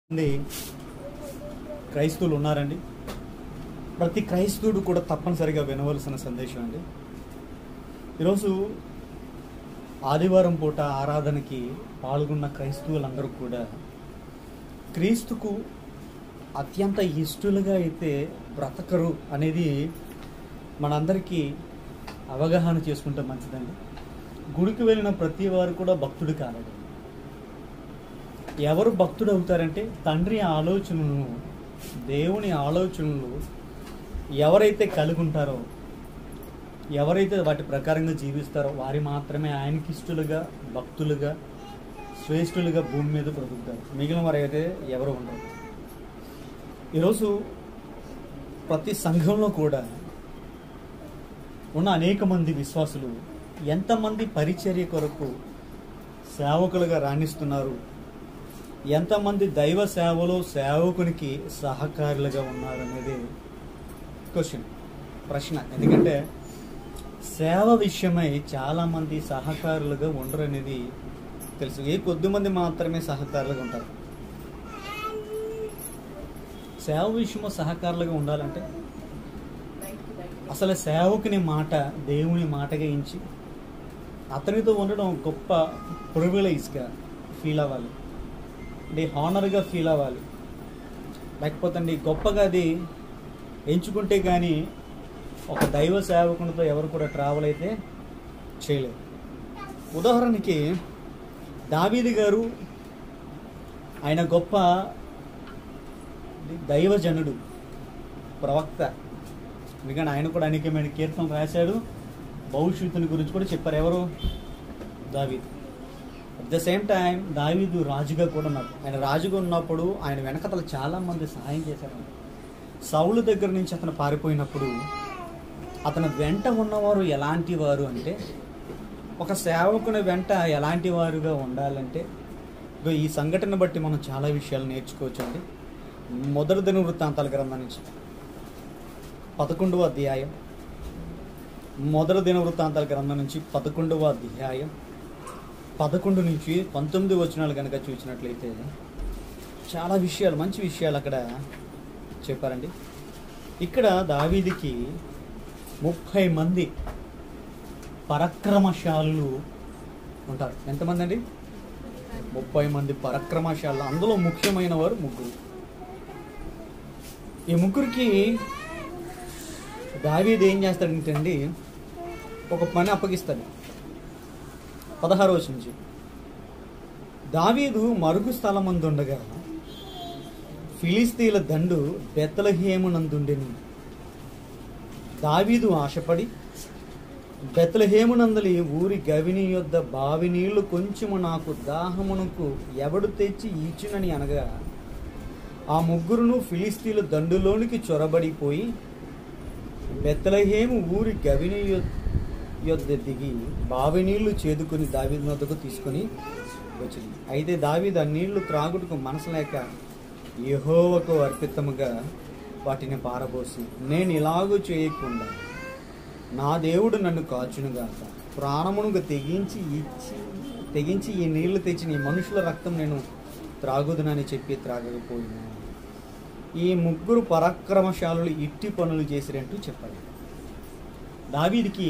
మంది క్రైస్తవులు ఉన్నారండి ప్రతి క్రైస్తవుడు కూడా తప్పనిసరిగా వినవలసిన సందేశం అండి ఈరోజు ఆదివారం పూట ఆరాధనకి పాల్గొన్న క్రైస్తవులందరూ కూడా క్రీస్తుకు అత్యంత ఇష్టలుగా అయితే బ్రతకరు అనేది మనందరికీ అవగాహన చేసుకుంటే మంచిదండి గుడికి వెళ్ళిన ప్రతి వారు కూడా భక్తుడు కాలేడు ఎవరు భక్తుడు అవుతారంటే తండ్రి ఆలోచనలను దేవుని ఆలోచనలు ఎవరైతే కలిగి ఉంటారో ఎవరైతే వాటి ప్రకారంగా జీవిస్తారో వారి మాత్రమే ఆయనకి ఇష్టలుగా భక్తులుగా శ్రేష్ఠులుగా భూమి మీద బ్రతుకుతారు మిగిలిన వారు అయితే ఎవరు ఉండరు ఈరోజు ప్రతి సంఘంలో కూడా ఉన్న అనేక మంది విశ్వాసులు ఎంతమంది పరిచర్య కొరకు సేవకులుగా రాణిస్తున్నారు ఎంతమంది దైవ సేవలో సేవకునికి సహకారులుగా ఉన్నారు అనేది క్వశ్చన్ ప్రశ్న ఎందుకంటే సేవ విషయమై చాలామంది సహకారులుగా ఉండరు అనేది తెలుసు ఏ కొద్ది మంది మాత్రమే సహకారులుగా ఉంటారు సేవ విషయంలో సహకారులుగా ఉండాలంటే అసలు సేవకుని మాట దేవుని మాటగా ఎంచి అతనితో ఉండడం గొప్ప ప్రివిలైజ్గా ఫీల్ అవ్వాలి అంటే హానర్గా ఫీల్ అవ్వాలి లేకపోతే అండి గొప్పగా అది ఎంచుకుంటే కానీ ఒక దైవ సేవకునితో ఎవరు కూడా ట్రావెల్ అయితే చేయలేరు ఉదాహరణకి దావీది గారు ఆయన గొప్ప దైవజనుడు ప్రవక్త ఎందుకంటే ఆయన కూడా అనేకమైన కీర్తనలు రాశాడు భవిష్యత్తుని గురించి కూడా చెప్పారు ఎవరు దావీదు అట్ ద సేమ్ టైం దావీదు రాజుగా కూడా ఉన్నారు ఆయన రాజుగా ఉన్నప్పుడు ఆయన వెనకతలు చాలా మంది సహాయం చేశారు సౌలు దగ్గర నుంచి అతను పారిపోయినప్పుడు అతను వెంట ఉన్నవారు ఎలాంటి వారు అంటే ఒక సేవకుని వెంట ఎలాంటి వారుగా ఉండాలంటే ఇగో ఈ సంఘటన బట్టి మనం చాలా విషయాలు నేర్చుకోవచ్చు అండి మొదటి దిన వృత్తాంతాల గ్రంథం నుంచి పదకొండవ అధ్యాయం మొదటి దిన వృత్తాంతాల గ్రంథం నుంచి పదకొండవ అధ్యాయం పదకొండు నుంచి పంతొమ్మిది వచనాలు కనుక చూసినట్లయితే చాలా విషయాలు మంచి విషయాలు అక్కడ చెప్పారండి ఇక్కడ దావీదికి ముప్పై మంది పరక్రమశాలు ఉంటారు ఎంతమంది అండి ముప్పై మంది పరక్రమశాలు అందులో ముఖ్యమైన వారు ముగ్గురు ఈ ముగ్గురికి దావీది ఏం చేస్తాడంటే అండి ఒక పని అప్పగిస్తాడు పదహారు వచ్చి నుంచి దావీదు మరుగు స్థలమందుండగా ఫిలిస్తీన్ల దండు బెత్తలహేమునందుండెను దావీదు ఆశపడి బెత్తలహేమునందలి ఊరి గవిని యొద్ద బావి నీళ్లు కొంచెము నాకు దాహమునకు ఎవడు తెచ్చి ఇచ్చునని అనగా ఆ ముగ్గురును ఫిలిస్తీన్ల దండులోనికి చొరబడిపోయి బెత్తలహేము ఊరి గవిని యొ- యొద్ద దిగి బావి నీళ్లు చేదుకుని దావీదు వద్దకు తీసుకొని వచ్చింది అయితే దావీదు ఆ నీళ్లు త్రాగుటకు మనసు లేక యెహోవాకు అర్పితముగా వాటిని పారబోసి నేను ఇలాగూ చేయకుండా నా దేవుడు నన్ను కాచునుగాక ప్రాణమునుగా తెగించి ఇచ్చి తెగించి ఈ నీళ్లు తెచ్చిన ఈ మనుషుల రక్తం నేను త్రాగుదునని చెప్పి త్రాగకపోయినా ఈ ముగ్గురు పరాక్రమశాలులు ఇట్టి పనులు చేసిరంటూ చెప్పాలి దావీదికి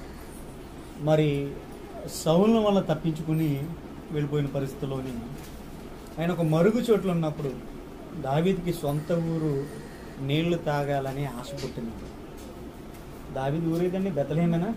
మరి సౌల వల్ల తప్పించుకుని వెళ్ళిపోయిన పరిస్థితిలోని ఆయన ఒక మరుగు చోట్ల ఉన్నప్పుడు దావీదికి సొంత ఊరు నీళ్లు తాగాలని ఆశ పుట్టింది దావీది ఊరేదండి బెత్తలహేమేనా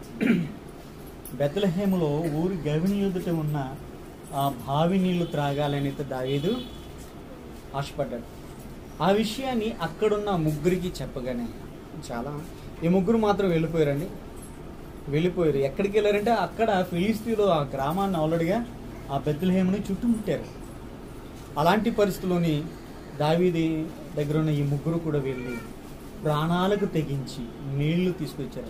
బెత్తలహేములో ఊరి గవిని ఎదుట ఉన్న ఆ బావి నీళ్లు త్రాగాలని అయితే దావీదు ఆశపడ్డాడు ఆ విషయాన్ని అక్కడున్న ముగ్గురికి చెప్పగానే చాలా ఈ ముగ్గురు మాత్రం వెళ్ళిపోయారండి వెళ్ళిపోయారు ఎక్కడికి వెళ్ళారంటే అక్కడ ఫిలిస్తీన్లో ఆ గ్రామాన్ని ఆల్రెడీగా ఆ బెత్తలహేముని చుట్టుముట్టారు అలాంటి పరిస్థితుల్లోని దావీది దగ్గర ఉన్న ఈ ముగ్గురు కూడా వెళ్ళి ప్రాణాలకు తెగించి నీళ్లు తీసుకొచ్చారు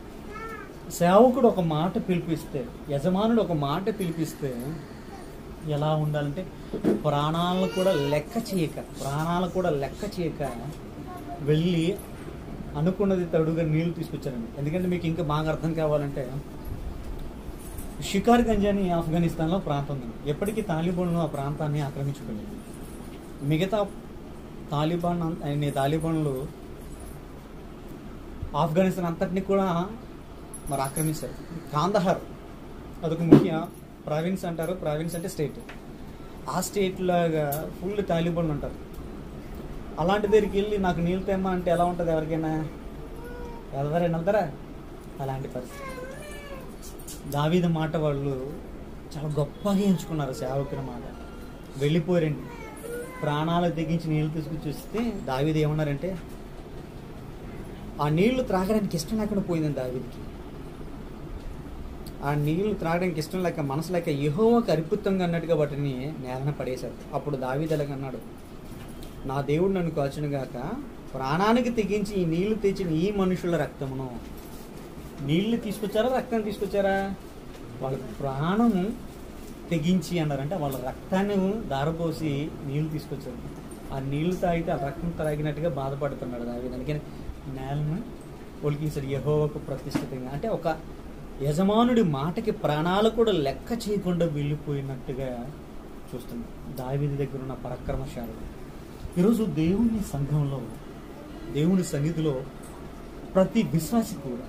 సేవకుడు ఒక మాట పిలిపిస్తే యజమానుడు ఒక మాట పిలిపిస్తే ఎలా ఉండాలంటే ప్రాణాలను కూడా లెక్క చేయక ప్రాణాలు కూడా లెక్క చేయక వెళ్ళి అనుకున్నది తడుగా నీళ్లు తీసుకొచ్చారండి ఎందుకంటే మీకు ఇంకా బాగా అర్థం కావాలంటే షికార్ గంజ్ అని ఆఫ్ఘనిస్తాన్లో ప్రాంతం ఉంది ఎప్పటికీ తాలిబాన్లు ఆ ప్రాంతాన్ని ఆక్రమించుకోలేదు మిగతా తాలిబాన్ అన్- అనే తాలిబాన్లు ఆఫ్ఘనిస్తాన్ అంతటిని కూడా మరి ఆక్రమిస్తారు కాందహార్ అదొక ముఖ్య ప్రావిన్స్ అంటారు ప్రావిన్స్ అంటే స్టేట్ ఆ స్టేట్ లాగా ఫుల్ తాలిబాన్లు ఉంటారు అలాంటి దగ్గరికి వెళ్ళి నాకు నీళ్ళు తెమ్మా అంటే ఎలా ఉంటుంది ఎవరికైనా ఎవరైనా వెళ్తారా అలాంటి పరిస్థితి దావీద మాట వాళ్ళు చాలా గొప్పగా ఎంచుకున్నారు సేవకుల మాట వెళ్ళిపోయారండి ప్రాణాలు తెగించి నీళ్ళు తీసుకొచ్చి వస్తే దావీది ఏమన్నారంటే ఆ నీళ్లు త్రాగడానికి ఇష్టం లేకుండా పోయిందండి దావీదికి ఆ నీళ్లు త్రాగడానికి ఇష్టం లేక మనసు లేక యెహోవాకు అర్పితంగా అన్నట్టుగా వాటిని నేలన పడేశారు అప్పుడు దావీదలగా అన్నాడు నా దేవుడు నన్ను కాచును గాక ప్రాణానికి తెగించి ఈ నీళ్లు తెచ్చిన ఈ మనుషుల రక్తమును నీళ్లు తీసుకొచ్చారా రక్తం తీసుకొచ్చారా వాళ్ళ ప్రాణం తెగించి అన్నారంటే వాళ్ళ రక్తాన్ని దారపోసి నీళ్లు తీసుకొచ్చారు ఆ నీళ్లు తాగితే ఆ రక్తం తాగినట్టుగా బాధపడుతున్నాడు దావీదు అందుకని నేలను ఒలికించాడు యహోవకు ప్రతిష్ఠితంగా అంటే ఒక యజమానుడి మాటకి ప్రాణాలు కూడా లెక్క చేయకుండా వెళ్ళిపోయినట్టుగా చూస్తున్నాం దావీది దగ్గర ఉన్న పరాక్రమశాలు ఈరోజు దేవుని సంఘంలో దేవుని సన్నిధిలో ప్రతి విశ్వాసి కూడా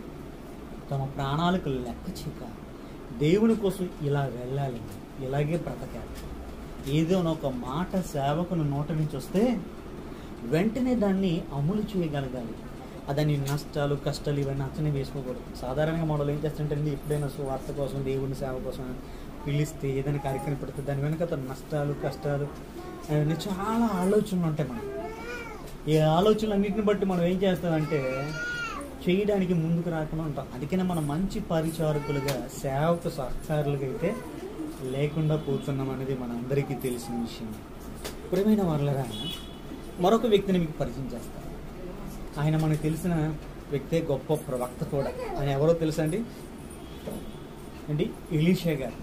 తమ ప్రాణాలకు లెక్క చేయక దేవుని కోసం ఇలా వెళ్ళాలి ఇలాగే బ్రతకాలి ఏదో ఒక మాట సేవకుని నోట నుంచి వస్తే వెంటనే దాన్ని అమలు చేయగలగాలి అదని నష్టాలు కష్టాలు ఇవన్నీ అచ్చనే వేసుకోకూడదు సాధారణంగా మనం ఏం చేస్తుంటే ఎప్పుడైనా సువార్త కోసం దేవుని సేవ కోసం పిలిస్తే ఏదైనా కార్యక్రమం పెడితే దాని వెనక తన నష్టాలు కష్టాలు అవన్నీ చాలా ఆలోచనలు ఉంటాయి మనకి ఈ ఆలోచనలు అన్నింటిని బట్టి మనం ఏం చేస్తామంటే చేయడానికి ముందుకు రాకుండా ఉంటాం అందుకనే మనం మంచి పరిచారకులుగా సేవకు సహకారులుగా అయితే లేకుండా పోతున్నాం అనేది మన అందరికీ తెలిసిన విషయం ప్రియమైన వాళ్ళరా మరొక వ్యక్తిని మీకు పరిచయం చేస్తాను ఆయన మనకు తెలిసిన వ్యక్తే గొప్ప ప్రవక్త కూడా ఆయన ఎవరో తెలుసా అండి అండి ఎలీషా గారు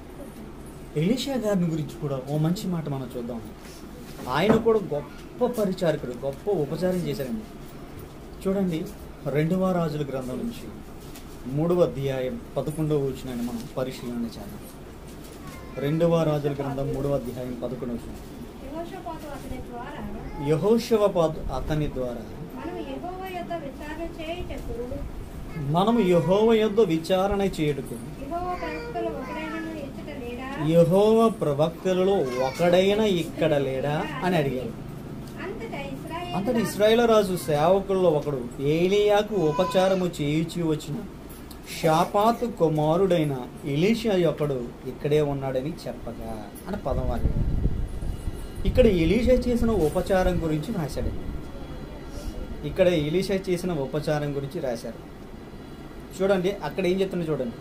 ఎలీషా గారిని గురించి కూడా ఓ మంచి మాట మనం చూద్దాం ఆయన కూడా గొప్ప పరిచారకుడు గొప్ప ఉపచారం చేశారండి చూడండి రెండవ రాజుల గ్రంథం నుంచి మూడవ అధ్యాయం పదకొండవ వచ్చిన మనం పరిశీలన చేద్దాం రెండవ రాజుల గ్రంథం మూడవ అధ్యాయం పదకొండవ వచ్చిన యెహోషాపాతు అతని ద్వారా యహోశవ అతని ద్వారా మనం యెహోవా యొద్ద విచారణ చేయుటకు మనము యహోవ యొద్ద విచారణ చేయుటకు యెహోవా ప్రవక్తలు ఒకడైనను ఎచ్చట లేడా యహోవ ప్రవక్తలలో ఒకడైన ఇక్కడ లేడా అని అడిగారు అంతటా ఇశ్రాయేలు అంతటి ఇస్రాయేల్ రాజు సేవకుల్లో ఒకడు ఏలియాకు ఉపచారము చేయుచి వచ్చిన షాపాతు కుమారుడైన ఎలీషా ఒకడు ఇక్కడే ఉన్నాడని చెప్పగా అని పదం వాడాడు. ఇక్కడ ఎలీషా చేసిన ఉపచారం గురించి రాశాడు ఇక్కడ ఎలీషా చేసిన ఉపచారం గురించి రాశారు చూడండి అక్కడ ఏం చెప్తున్నా చూడండి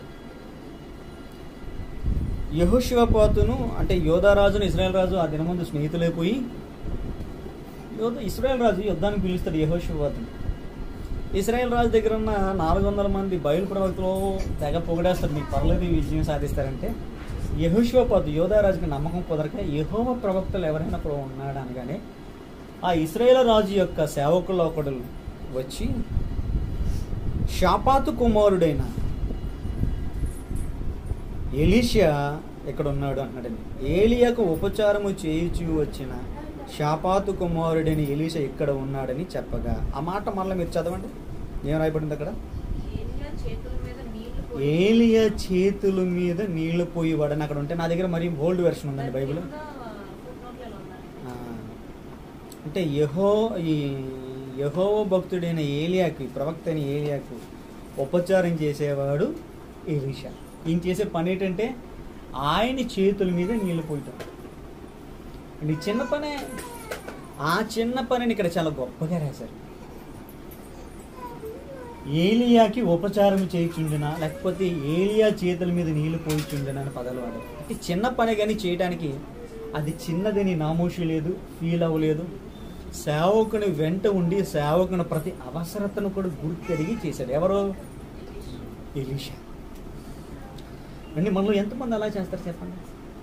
యహోశివపాతును అంటే యోధారాజును ఇస్రాయల్ రాజు ఆ దినముందు స్నేహితులైపోయి యోధ ఇస్రాయల్ రాజు యుద్ధానికి పిలుస్తాడు యహోశివపాతును ఇస్రాయల్ రాజు దగ్గర ఉన్న నాలుగు వందల మంది బయలు ప్రవక్తలు తెగ పొగడేస్తారు మీకు పర్లేదు ఈ విజయం సాధిస్తారంటే యహోశివపాతు యోధారాజుకి నమ్మకం కుదరక యహోవ ప్రవక్తలు ఎవరైనా కూడా ఉన్నాడు అనగానే ఆ ఇస్రాయేల్ రాజు యొక్క సేవకుల్లో ఒకడు వచ్చి షాపాతు కుమారుడైన ఎలీషా ఇక్కడ ఉన్నాడు అంటున్నాడండి ఏలియాకు ఉపచారము చేయుచు వచ్చిన షాపాతు కుమారుడైన ఎలీషా ఇక్కడ ఉన్నాడని చెప్పగా ఆ మాట మళ్ళీ మీరు చదవండి ఏం రాయబడింది అక్కడ ఏలియా చేతుల మీద నీళ్లు పోయి ఏలియా చేతుల మీద నీళ్లు పోయేవాడని అక్కడ ఉంటే నా దగ్గర మరి ఓల్డ్ వెర్షన్ ఉందండి బైబిల్ కింద footnote లలో ఉన్నాయి. ఆ, అంటే యహో ఈ యహోవ భక్తుడైన ఏలియాకి ప్రవక్త అయిన ఏలియాకు ఉపచారం చేసేవాడు ఎలీషా ఈయన చేసే పని ఏంటంటే ఆయన చేతుల మీద నీళ్లు పోయటం అంటే ఈ చిన్న పనే ఆ చిన్న పనిని ఇక్కడ చాలా గొప్పగా రాశారు ఏలియాకి ఉపచారం చేయిచుండినా లేకపోతే ఏలియా చేతుల మీద నీళ్లు పోయిచుండినా అని పదాలు వాడారు అంటే చిన్న పని కానీ చేయడానికి అది చిన్నదని నామోషి లేదు ఫీల్ అవ్వలేదు సేవకుని వెంట ఉండి సేవకుని ప్రతి అవసరతను కూడా గుర్తెరిగి చేశాడు ఎవరు ఎలీషా అండి మనలో ఎంతమంది అలా చేస్తారు చెప్పండి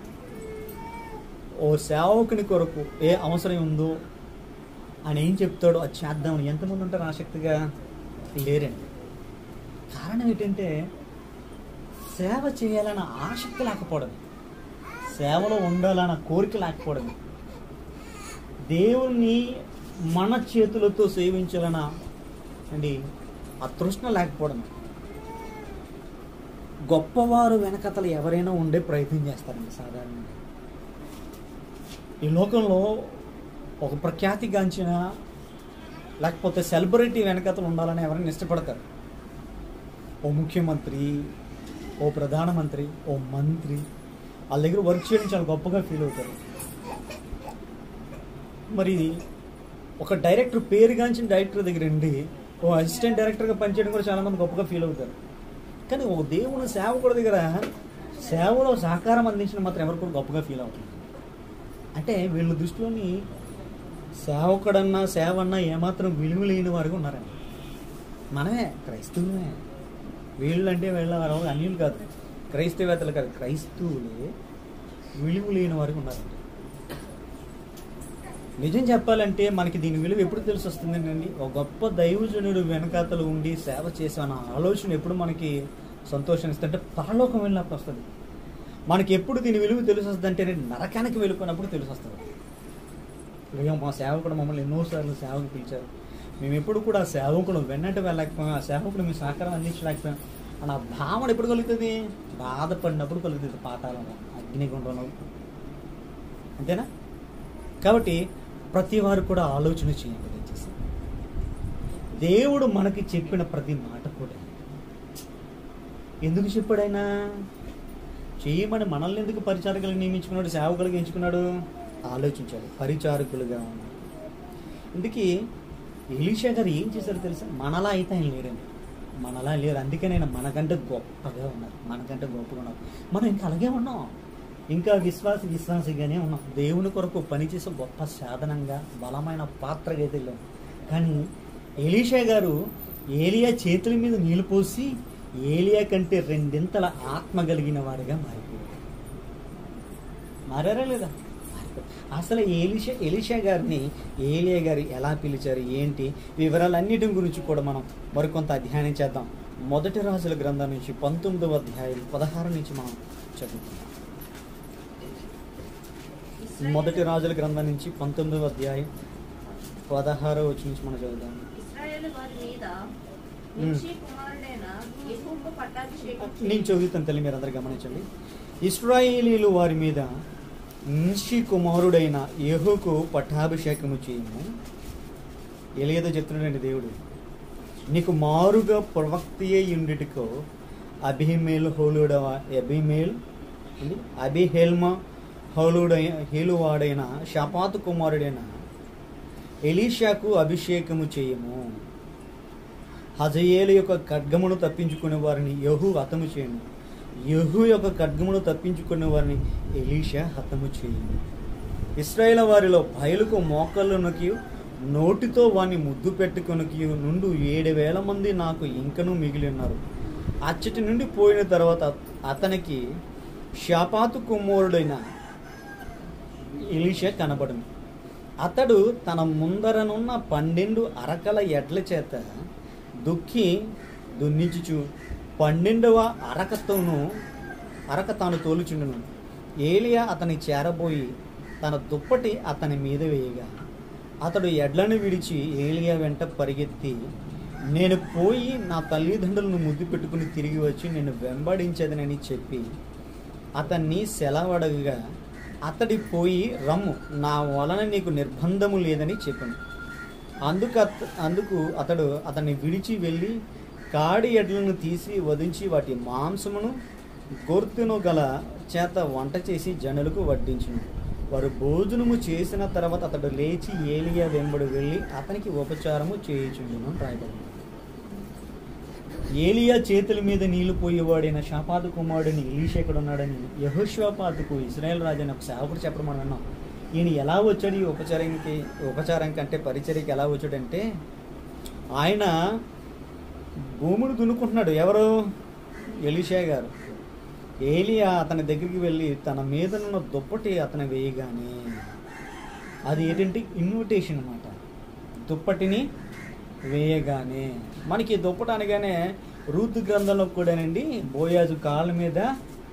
ఓ సేవకుని కొరకు ఏ అవసరం ఉందో అని ఏం చెప్తాడో అది చేద్దామని ఎంతమంది ఉంటారు ఆసక్తిగా లేరండి కారణం ఏంటంటే సేవ చేయాలన్న ఆసక్తి లేకపోవడం సేవలో ఉండాలన్న కోరిక లేకపోవడం దేవుణ్ణి మన చేతులతో సేవించాలన్న అండి ఆ తృష్ణ లేకపోవడం గొప్పవారు వెనకతలు ఎవరైనా ఉండే ప్రయత్నం చేస్తారండి సాధారణంగా ఈ లోకంలో ఒక ప్రఖ్యాతిగాంచిన లేకపోతే సెలబ్రిటీ వెనకతలు ఉండాలని ఎవరైనా ఇష్టపడతారు ఓ ముఖ్యమంత్రి ఓ ప్రధానమంత్రి ఓ మంత్రి వాళ్ళ దగ్గర వర్క్ చేయడం చాలా గొప్పగా ఫీల్ అవుతారు మరి ఒక డైరెక్టర్ పేరుగాంచిన డైరెక్టర్ దగ్గర ఉండి ఓ అసిస్టెంట్ డైరెక్టర్గా పనిచేయడం కూడా చాలామంది గొప్పగా ఫీల్ అవుతారు కానీ ఓ దేవుని సేవకుడి దగ్గర సేవలో సహకారం అందించిన మాత్రం ఎవరు కూడా గొప్పగా ఫీల్ అవుతుంది అంటే వీళ్ళ దృష్టిలోని సేవకుడన్నా సేవ అన్నా ఏమాత్రం విలువ లేని వారు ఉన్నారండి మనమే క్రైస్తవులమే వీళ్ళంటే వీళ్ళ వారు అన్యులు కాదు క్రైస్తవేతలు కాదు క్రైస్తవులే విలువ లేని వారు ఉన్నారండి నిజం చెప్పాలంటే మనకి దీని విలువ ఎప్పుడు తెలిసి వస్తుందండి ఒక గొప్ప దైవజనుడు వెనకాతలు ఉండి సేవ చేసాన ఆలోచన ఎప్పుడు మనకి సంతోషం ఇస్తుంటే పరలోకం వెళ్ళినప్పుడు వస్తుంది మనకి ఎప్పుడు దీని విలువ తెలిసి వస్తుంది అంటే నరకానికి వెళ్ళిపోయినప్పుడు తెలిసి వస్తుంది ఇదిగో మా సేవకుడు మమ్మల్ని ఎన్నోసార్లు సేవకు పిలిచారు మేము ఎప్పుడు కూడా సేవకుడు వెన్నట్టు వెళ్ళకపోయాం ఆ సేవకుడు మీ సహకారం అందించలేకపోయాం అని ఆ భావన ఎప్పుడు కలుగుతుంది బాధపడినప్పుడు కలుగుతుంది పాతాళంలో అగ్నిగుండంలో అంతేనా కాబట్టి ప్రతి వారు కూడా ఆలోచన చేయండి దయచేసి దేవుడు మనకి చెప్పిన ప్రతి మాట కూడా ఎందుకు చెప్పాడైనా చేయమని మనల్ని ఎందుకు పరిచారకులు నియమించుకున్నాడు సేవకులుగా ఎంచుకున్నాడు ఆలోచించాడు పరిచారకులుగా ఉన్నాడు ఇందుకే ఎలీషా గారు ఏం చేశారో తెలుసా మనలా అయితే ఆయన లేరండి మనలా లేరు అందుకే నేను మనకంటే గొప్పగా ఉన్నారు మనకంటే గొప్పగా ఉన్నారు మనం ఇంకా అలాగే ఉన్నాం ఇంకా విశ్వాస విశ్వాసిగానే ఉన్నాం దేవుని కొరకు పనిచేసే గొప్ప సాధనంగా బలమైన పాత్రగా అయితే వెళ్ళాం కానీ ఎలీషా గారు ఏలియా చేతుల మీద నీళ్లు పోసి ఏలియా కంటే రెండింతల ఆత్మ కలిగిన వాడిగా మారిపోయాడు మారారా లేదా మారిపోయారు. అసలు ఎలిషా ఎలిషా గారిని ఏలియా గారు ఎలా పిలిచారు ఏంటి వివరాలన్నిటి గురించి కూడా మనం మరికొంత అధ్యయనం చేద్దాం మొదటి రాజుల గ్రంథం నుంచి పంతొమ్మిదవ అధ్యాయం పదహారు నుంచి మనం చదువుకుందాం మొదటి రాజుల గ్రంథం నుంచి పంతొమ్మిదవ అధ్యాయం పదహారో వచ్చి నుంచి మనం చదువుదాం ఇస్రాయేల్ వారి మీద మ్మ్. నిషి కుమారుడైన యెహూకు పట్టాభిషేకం నేను చదువుతాను తల్లి మీరు అందరు గమనించండి ఇస్రాయేలీలు వారి మీద నిషి కుమారుడైన యెహూకు పట్టాభిషేకము చేయము ఎలియదో చెప్తున్నాడండి దేవుడు నీకు మారుగా ప్రవక్తియే ఉండిటికో అభిమేల్ హోలుడ అభిమేల్ ఏంది? అభిహేల్మ హోలుడై హేలువాడైన షపాతు కుమారుడైన ఎలీషాకు అభిషేకము చేయము హజయేలు యొక్క ఖడ్గమును తప్పించుకునే వారిని యహు హతము చేయను యహు యొక్క ఖడ్గమును తప్పించుకునే వారిని ఎలీషా హతము చేయను ఇస్రాయేల్ వారిలో బయలుకు మోకళ్ళునకి నోటితో వాని ముద్దు పెట్టుకొనికి నుండి ఏడు వేల మంది నాకు ఇంకనూ మిగిలి ఉన్నారు అచ్చటి నుండి పోయిన తర్వాత అతనికి షాపాతు కుమారుడైన ఎలీషా కనబడను అతడు తన ముందరనున్న పన్నెండు అరకల ఎడ్ల చేత దుక్కి దున్నిచుచు పన్నెండవ అరకతోను అరక తాను తోలుచుండును ఏలియా అతని చేరబోయి తన దుప్పటి అతని మీద వేయగా అతడు ఎడ్లను విడిచి ఏలియా వెంట పరిగెత్తి నేను పోయి నా తల్లిదండ్రులను ముద్దు పెట్టుకుని తిరిగి వచ్చి నేను వెంబడించదనని చెప్పి అతన్ని సెలవడగా అతడి పోయి రమ్ము నా వలన నీకు నిర్బంధము లేదని చెప్పాను అందుకు అత అందుకు అతడు అతన్ని విడిచి వెళ్ళి కాడి ఎడ్లను తీసి వధించి వాటి మాంసమును గొర్తును గల చేత వంట చేసి జనులకు వడ్డించును వారు భోజనము చేసిన తర్వాత అతడు లేచి ఏలియా వెంబడి వెళ్ళి అతనికి ఉపచారము చేయుచుండును రాయబడింది ఏలియా చేతుల మీద నీళ్లు పోయేవాడైన షాపాదు కుమారుడిని ఎలీషా ఎక్కడ ఉన్నాడని యహోష్వాపాతుకు ఇస్రాయేల్ రాజు అని ఒక సేవకుడు చెప్పడం మనం విన్నాం ఈయన ఎలా వచ్చాడు ఈ ఉపచారానికి ఉపచారం కంటే పరిచర్యకి ఎలా వచ్చాడంటే ఆయన భూమిని దున్నుకుంటున్నాడు ఎవరు ఎలీషా గారు ఏలియా అతని దగ్గరికి వెళ్ళి తన మీదనున్న దుప్పటి అతను వేయగానే అది ఏంటంటే ఇన్విటేషన్ అన్నమాట దుప్పటిని వేయగానే మనకి దుప్పటి అనగానే రూతు గ్రంథంలో కూడానండి బోయాజు కాళ్ళ మీద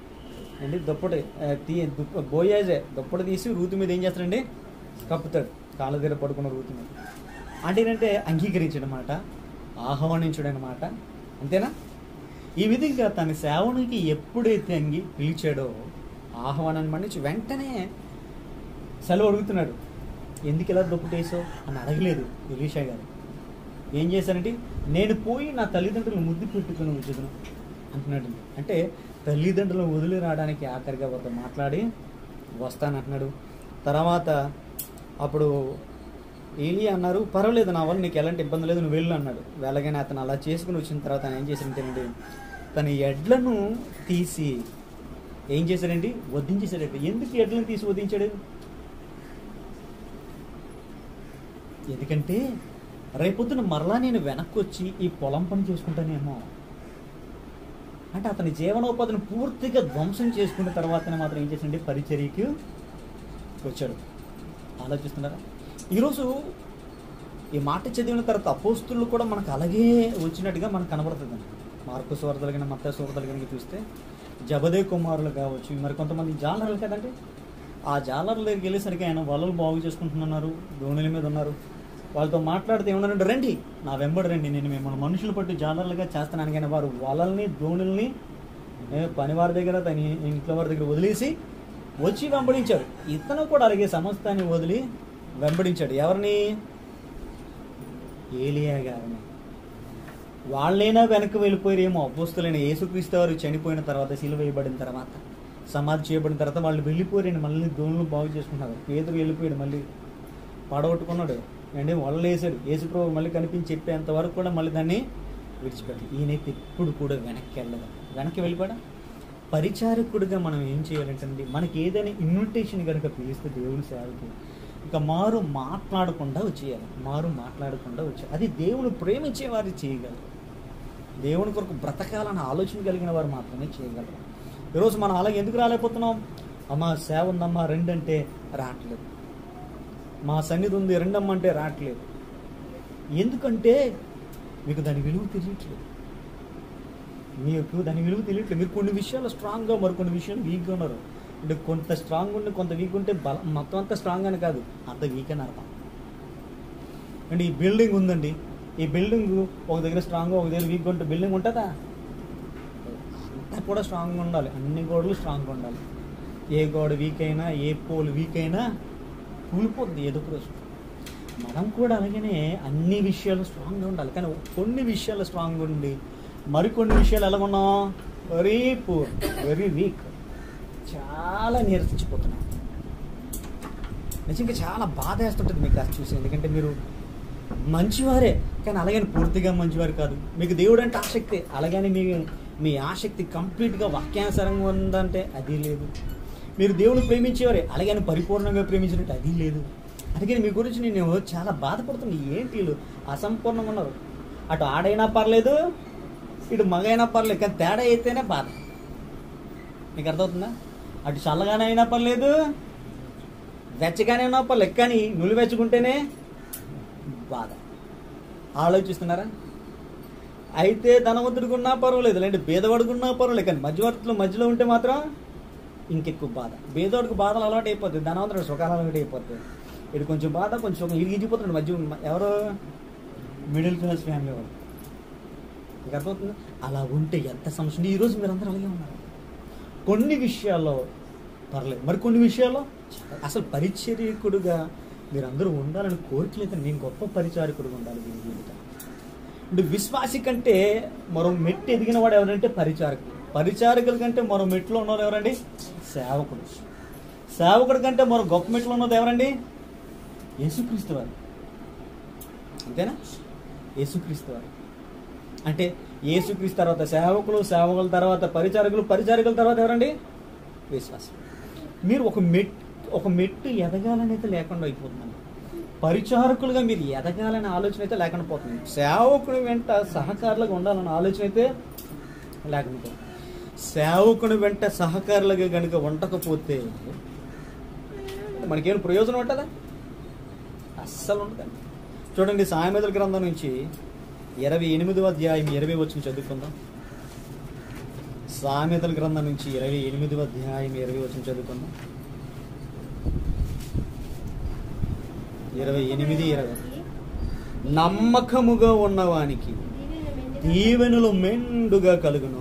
అండి దుప్పటి ఆ, తీ దుప్ప బోయాజే దుప్పటి తీసి రూతు మీద ఏం చేస్తాడండి కప్పుతాడు కాళ్ళ దగ్గర పడుకున్న రూతు మీద అంటే ఏంటంటే అంగీకరించడం మాట ఆహ్వానించడం అనమాట అంతేనా ఈ విధంగా తన సేవనికి ఎప్పుడైతే అంగి పిలిచాడో ఆహ్వానాన్ని మన్నించి వెంటనే సెలవు అడుగుతున్నాడు ఎందుకు ఇలా దుప్పటేసావు అని అడగలేదు ఎలీషా గారు ఏం చేశానంటే నేను పోయి నా తల్లిదండ్రులు ముద్దు పెట్టుకుని ఉంచుదును అంటున్నాడు అంటే తల్లిదండ్రులను వదిలి రావడానికి ఆఖరిగా వాళ్ళతో మాట్లాడి వస్తానంటున్నాడు తర్వాత అప్పుడు ఏలి అన్నారు పర్వాలేదు నా వల్ల నీకు ఎలాంటి ఇబ్బంది లేదు నువ్వు వెళ్ళు అన్నాడు వెళ్ళగానే అతను అలా చేసుకుని వచ్చిన తర్వాత ఆయన ఏం చేశాడంటేనండి తన ఎడ్లను తీసి ఏం చేశాడండి వధించేశాడంటే ఎందుకు ఎడ్లను తీసి వధించాడు ఎందుకంటే రేపొద్దున మరలా నేను వెనక్కి వచ్చి ఈ పొలం పని చేసుకుంటానేమో అంటే అతని జీవనోపాధిని పూర్తిగా ధ్వంసం చేసుకున్న తర్వాతనే మాత్రం ఏం చేసిండే పరిచర్యకి వచ్చాడు ఆలోచిస్తున్నారా ఈరోజు ఈ మాట చదివిన తర్వాత అపోస్తులు కూడా మనకు అలాగే వచ్చినట్టుగా మనకు కనబడుతుంది మార్కు సోరతలు కానీ మత్త సోరతలు కనుక చూస్తే జబదే కుమారులు కావచ్చు మరి కొంతమంది జాలర్లు కదండి ఆ జాలర్ల దగ్గరికి వెళ్ళేసరికి ఆయన వలలు బాగు చేసుకుంటున్నారు దోణుల మీద ఉన్నారు వాళ్ళతో మాట్లాడితే ఏమన్నారంటే రండి నా వెంబడి రండి నేను మిమ్మల్ని మనుషులు పట్టి జాలర్లుగా చేస్తున్నాను కానీ వారు వలల్ని దోణుల్ని ఏ, పనివారి దగ్గర తన ఇంట్లో వారి దగ్గర వదిలేసి వచ్చి వెంబడించాడు ఇతను కూడా అలాగే సమస్తాన్ని వదిలి వెంబడించాడు ఎవరిని ఏలియా గారిని వాళ్ళైనా వెనక్కి వెళ్ళిపోయారేమో అపోస్తులైన యేసుక్రీస్తు వారు చనిపోయిన తర్వాత సిలువ వేయబడిన తర్వాత సమాధి చేయబడిన తర్వాత వాళ్ళు వెళ్ళిపోయారండి మళ్ళీ దోణులు బాగు చేసుకున్నారు పేదరు వెళ్ళిపోయాడు మళ్ళీ పడగొట్టుకున్నాడు అంటే వల్ల వేసాడు యేసుప్రభు మళ్ళీ కనిపించి చెప్పేంత వరకు కూడా మళ్ళీ దాన్ని విడిచిపెట్టాడు ఈయనైతే ఎప్పుడు కూడా వెనక్కి వెళ్ళదు వెనక్కి వెళ్ళిపోయాడా పరిచారకుడిగా మనం ఏం చేయాలంటే మనకి ఏదైనా ఇన్విటేషన్ కనుక పిలిస్తే దేవుని సేవకి ఇంకా మారు మాట్లాడకుండా వచ్చేయాలి మారు మాట్లాడకుండా వచ్చేయాలి అది దేవుని ప్రేమించే వారు చేయగలరు దేవుని కొరకు బ్రతకాలని ఆలోచన కలిగిన వారు మాత్రమే చేయగలరు ఈరోజు మనం అలాగే ఎందుకు రాలేకపోతున్నాం అమ్మా సేవ ఉందమ్మా రెండంటే రావట్లేదు మా సన్నిధి ఉంది రెండమ్మంటే రావట్లేదు ఎందుకంటే మీకు దాని విలువ తెలియట్లేదు మీకు దాని విలువ తెలియట్లేదు మీరు కొన్ని విషయాలు స్ట్రాంగ్గా మరి కొన్ని విషయాలు వీక్గా ఉన్నారు అంటే కొంత స్ట్రాంగ్ ఉండి కొంత వీక్ ఉంటే బలం మొత్తం అంతా స్ట్రాంగ్ అని కాదు అంత వీక్ అని అర్థం అంటే ఈ బిల్డింగ్ ఉందండి ఈ బిల్డింగ్ ఒక దగ్గర స్ట్రాంగ్ ఒక దగ్గర వీక్గా ఉంటే బిల్డింగ్ ఉంటుందా అంతా కూడా స్ట్రాంగ్గా ఉండాలి అన్ని గోడలు స్ట్రాంగ్గా ఉండాలి ఏ గోడ వీక్ అయినా ఏ పోల్ వీక్ అయినా కూలిపోతుంది ఏదో ఒక రోజు మనం కూడా అలాగనే అన్ని విషయాలు స్ట్రాంగ్గా ఉండాలి కానీ కొన్ని విషయాలు స్ట్రాంగ్ ఉండి మరికొన్ని విషయాలు ఎలా ఉన్నాం వెరీ పూర్ వెరీ వీక్ చాలా నీరసించిపోతున్నాం నిజంగా చాలా బాధ వేస్తుంటుంది మీకు అది చూసి ఎందుకంటే మీరు మంచివారే కానీ అలాగని పూర్తిగా మంచివారు కాదు మీకు దేవుడు అంటే ఆసక్తి అలాగని మీ మీ ఆసక్తి కంప్లీట్గా వాక్యానుసారంగా ఉందంటే అది లేదు మీరు దేవుని ప్రేమించేవారే అలాగని పరిపూర్ణంగా ప్రేమించినట్టు అది లేదు అందుకని మీ గురించి నేను చాలా బాధపడుతుంది ఏంటి వీళ్ళు అసంపూర్ణంగా ఉన్నారు అటు ఆడైనా పర్లేదు ఇటు మగైనా పర్లేదు కానీ తేడా అయితేనే బాధ మీకు అర్థమవుతుందా అటు చల్లగానే అయినా పర్లేదు వెచ్చగానే అయినా పర్లేదు కానీ నువ్వు వెచ్చుకుంటేనే బాధ ఆలోచిస్తున్నారా అయితే ధనవంతుడికున్నా పర్వాలేదు లేదంటే బేదవాడుకున్నా పర్వాలేదు కానీ మధ్యవర్తిలో మధ్యలో ఉంటే మాత్రం ఇంకెక్కువ బాధ బేదవాడికి బాధలు అలవాటు అయిపోతుంది ధనవంతుడు సుఖాలు అలవాటు అయిపోతుంది ఇది కొంచెం బాధ కొంచెం సుఖం ఇరిగించిపోతున్నాడు మధ్య ఎవరు మిడిల్ క్లాస్ ఫ్యామిలీ వాళ్ళు మీకు అర్థమవుతుంది అలా ఉంటే ఎంత సమస్య ఉంది. ఈరోజు మీరు అందరూ అలాగే ఉన్నారు కొన్ని విషయాల్లో పర్లేదు మరి కొన్ని విషయాల్లో చాలా- అసలు పరిచర్యకుడుగా మీరు అందరూ ఉండాలని కోరికలేదు నేను గొప్ప పరిచారకుడుగా ఉండాలి దీని జీవితం అంటే విశ్వాసి కంటే మరో మెట్టు ఎదిగిన వాడు ఎవరంటే పరిచారకుడు పరిచారకుల కంటే మరో మెట్లో ఉన్నవారు ఎవరండి సేవకుడు సేవకుడి కంటే మరో గొప్ప మెట్లో ఉన్నది ఎవరండి యేసుక్రీస్తు వారు అంతేనా యేసుక్రీస్తు వారు అంటే యేసుక్రీస్తు తర్వాత సేవకులు సేవకుల తర్వాత పరిచారకులు పరిచారకుల తర్వాత ఎవరండి విశ్వాసం మీరు ఒక మెట్ ఒక మెట్టు ఎదగాలని అయితే లేకుండా అయిపోతుందండి పరిచారకులుగా మీరు ఎదగాలనే ఆలోచన అయితే లేకుండా పోతుంది సేవకుని వెంట సహకారులుగా ఉండాలన్న ఆలోచన అయితే లేకుండా పోతుంది సేవకుని వెంట సహకారులుగా కనుక ఉండకపోతే మనకేం ప్రయోజనం ఉంటుందా అస్సలు ఉండదండి చూడండి సామెతల గ్రంథం నుంచి ఇరవై ఎనిమిదవ అధ్యాయం ఇరవై వచ్చిన చదువుకుందాం సామెతల గ్రంథం నుంచి ఇరవై ఎనిమిదవ అధ్యాయం ఇరవై వచ్చిన చదువుకుందాం ఇరవై ఎనిమిది ఇరవై నమ్మకముగా ఉన్నవానికి దీవెనులు మెండుగా కలుగును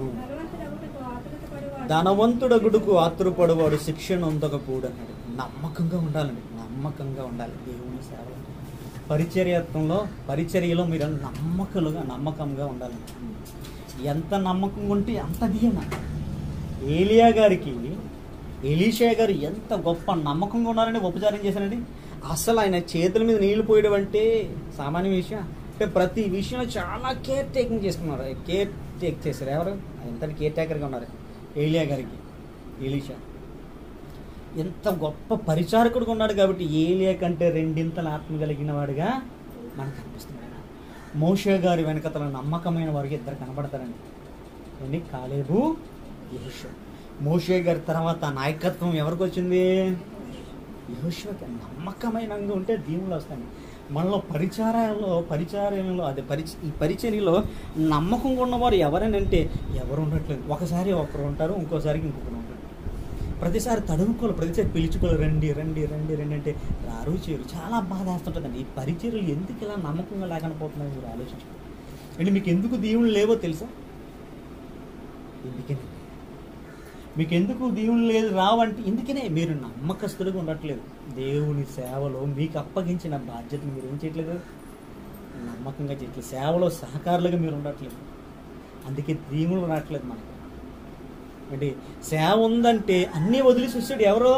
ధనవంతుడగుడుకు ఆతురపడవాడు శిక్షణ అందకూడన్నాడు నమ్మకంగా ఉండాలండి నమ్మకంగా ఉండాలి దేవుని సేవలో పరిచర్యత్వంలో పరిచర్యలో మీరు నమ్మకలుగా నమ్మకంగా ఉండాలండి ఎంత నమ్మకంగా ఉంటే అంత దీవెన ఏలియా గారికి ఎలీషా గారు ఎంత గొప్ప నమ్మకంగా ఉన్నారని ఉపచారం చేశారండి అసలు ఆయన చేతుల మీద నీళ్లు పోయడం అంటే సామాన్య విషయం అంటే ప్రతి విషయంలో చాలా కేర్ టేకింగ్ చేసుకున్నారు కేర్ టేక్ చేశారు ఎవరు ఎంత కేర్ టేకర్గా ఉన్నారు ఏలియా గారికి ఎలీషా ఎంత గొప్ప పరిచారకుడుగా ఉన్నాడు కాబట్టి ఏలియా కంటే రెండింతల ఆత్మ కలిగిన వాడిగా మనకు కనిపిస్తున్నాడు మోషే గారి వెనకతల నమ్మకమైన వారికి ఇద్దరు కనబడతారండి ఏంటి కాలేబు యహోషువ మోషే గారి తర్వాత నాయకత్వం ఎవరికి వచ్చింది యహోషువకి నమ్మకమైన ఉంటే దీవులు వస్తాయి మనలో పరిచారంలో పరిచారంలో అదే పరిచ ఈ పరిచర్యలో నమ్మకంగా ఉన్నవారు ఎవరనంటే ఎవరు ఉండట్లేదు ఒకసారి ఒకరు ఉంటారు ఇంకోసారికి ఇంకొకరు ఉంటారు ప్రతిసారి తడుముకోలు ప్రతిసారి పిలుచుకోలు రండి రండి రండి రండి అంటే రారు చేరు చాలా బాధ వేస్తుంటుందండి ఈ పరిచర్యలు ఎందుకు ఇలా నమ్మకంగా లేకుండా పోతున్నాయి మీరు ఆలోచించుకోండి అంటే మీకు ఎందుకు దీవులు లేవో తెలుసా ఎందుకని మీకు ఎందుకు దేవుని లేదు రావంటే ఎందుకనే మీరు నమ్మకస్తులుగా ఉండట్లేదు దేవుని సేవలో మీకు అప్పగించిన బాధ్యతను మీరు ఏం చేయట్లేదు నమ్మకంగా చేయట్లేదు సేవలో సహకారులుగా మీరు ఉండట్లేదు అందుకే దీవులు రావట్లేదు మనకి అంటే సేవ ఉందంటే అన్నీ వదిలేసి వచ్చాడు ఎవరో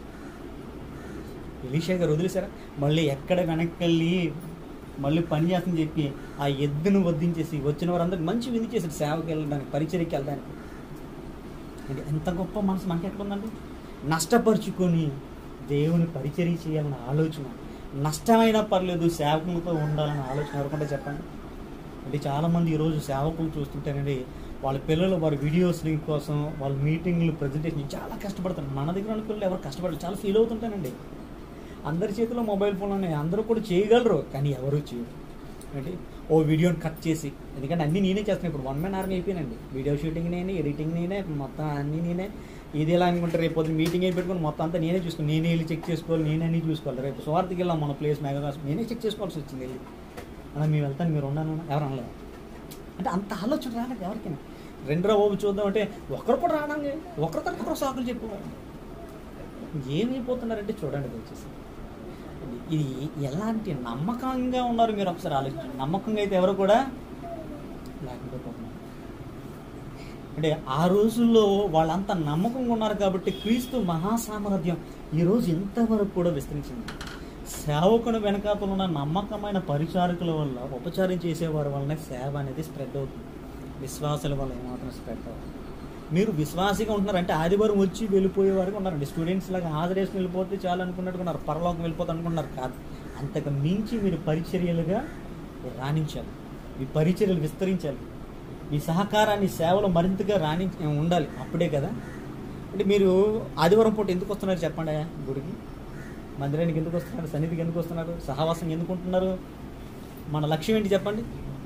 ఎలీషా గారు వదిలేశారా మళ్ళీ ఎక్కడ వెనక్కి వెళ్ళి మళ్ళీ పని చేస్తుందని చెప్పి ఆ ఎద్దును వద్దించేసి వచ్చిన వారందరికి మంచి విందు చేశాడు సేవకి వెళ్ళడానికి పరిచర్యకి వెళ్ళడానికి అంటే ఎంత గొప్ప మనసు మనకి ఎక్కడ ఉందండి నష్టపరుచుకొని దేవుని పరిచర్య చేయాలన్న ఆలోచన నష్టమైనా పర్లేదు సేవకులతో ఉండాలన్న ఆలోచన ఎవరికంటే చెప్పండి అంటే చాలామంది ఈరోజు సేవకులు చూస్తుంటేనండి వాళ్ళ పిల్లలు వారి వీడియోస్ కోసం వాళ్ళ మీటింగ్లు ప్రజెంటేషన్ చాలా కష్టపడతారు మన దగ్గర ఉన్న పిల్లలు ఎవరు కష్టపడరు చాలా ఫీల్ అవుతుంటానండి అందరి చేతిలో మొబైల్ ఫోన్ ఉన్నాయి అందరూ కూడా చేయగలరు కానీ ఎవరు చేయరు ఏంటి ఓ వీడియోని కట్ చేసి ఎందుకంటే అన్నీ నేనే చేస్తాను ఇప్పుడు వన్ మ్యాన్ ఆర్మీ అయిపోయానండి వీడియో షూటింగ్ నేనే ఎడిటింగ్ నేనే మొత్తం అన్నీ నేనే ఇది ఎలా అనుకుంటే రేపు పొద్దున్న మీటింగ్ అయి పెట్టుకుని మొత్తం అంతా నేనే చూసుకోవాలి నేనే వెళ్ళి చెక్ చేసుకోవాలి నేనే అన్ని చూసుకోవాలి రేపు స్వార్థకి వెళ్ళాం మన ప్లేస్ మెగా నేనే చెక్ చేసుకోవాల్సి వచ్చింది వెళ్ళి అలా మేము వెళ్తాను మీరు ఉన్నాను ఎవరు అనలేదు అంటే అంత ఆలోచన రాలేదు ఎవరికైనా రెండో ఓపు చూద్దాం అంటే ఒకరు కూడా రావడానికి ఒకరి తర్వాత ఒకరు సాకులు చెప్పుకోవాలి ఏమైపోతున్నారంటే చూడండి దయచేసి ఇది ఎలాంటి నమ్మకంగా ఉన్నారు మీరు ఒకసారి ఆలోచించండి నమ్మకంగా అయితే ఎవరు కూడా లేకుండా పోతున్నారు అంటే ఆ రోజుల్లో వాళ్ళంతా నమ్మకంగా ఉన్నారు కాబట్టి క్రీస్తు మహాసామర్థ్యం ఈరోజు ఇంతవరకు కూడా విస్తరించింది సేవకుని వెనకాతలు ఉన్న నమ్మకమైన పరిచారకుల వల్ల ఉపచారం చేసేవారి వల్లనే సేవ అనేది స్ప్రెడ్ అవుతుంది విశ్వాసుల వల్ల ఏమాత్రం స్ప్రెడ్ అవుతుంది మీరు విశ్వాసిగా ఉంటున్నారంటే ఆదివారం వచ్చి వెళ్ళిపోయే వారికి ఉన్నారండి స్టూడెంట్స్ లాగా హాజరేసి వెళ్ళిపోతే చాలు అనుకున్నట్టు ఉన్నారు పరలోకం వెళ్ళిపోతే అనుకున్నారు కాదు అంతకు మించి మీరు పరిచర్యలుగా రాణించాలి మీ పరిచర్యలు విస్తరించాలి మీ సహకారాన్ని సేవలు మరింతగా రాణి ఉండాలి అప్పుడే కదా అంటే మీరు ఆదివారం పూట ఎందుకు వస్తున్నారు చెప్పండి గుడికి మందిరానికి ఎందుకు వస్తున్నారు సన్నిధికి ఎందుకు వస్తున్నారు సహవాసం ఎందుకు ఉంటున్నారు మన లక్ష్యం ఏంటి చెప్పండి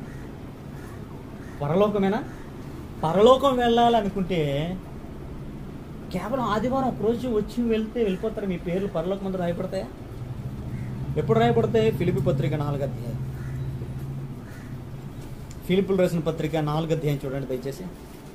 పరలోకమేనా పరలోకం వెళ్ళాలనుకుంటే కేవలం ఆదివారం ఒక రోజు వచ్చి వెళ్తే వెళ్ళిపోతారు మీ పేర్లు పరలోకం అంతా రాయబడతాయా ఎప్పుడు రాయబడతాయి ఫిలిపి పత్రిక నాలుగు అధ్యాయం ఫిలిపులు రాసిన పత్రిక నాలుగు అధ్యాయం చూడండి దయచేసి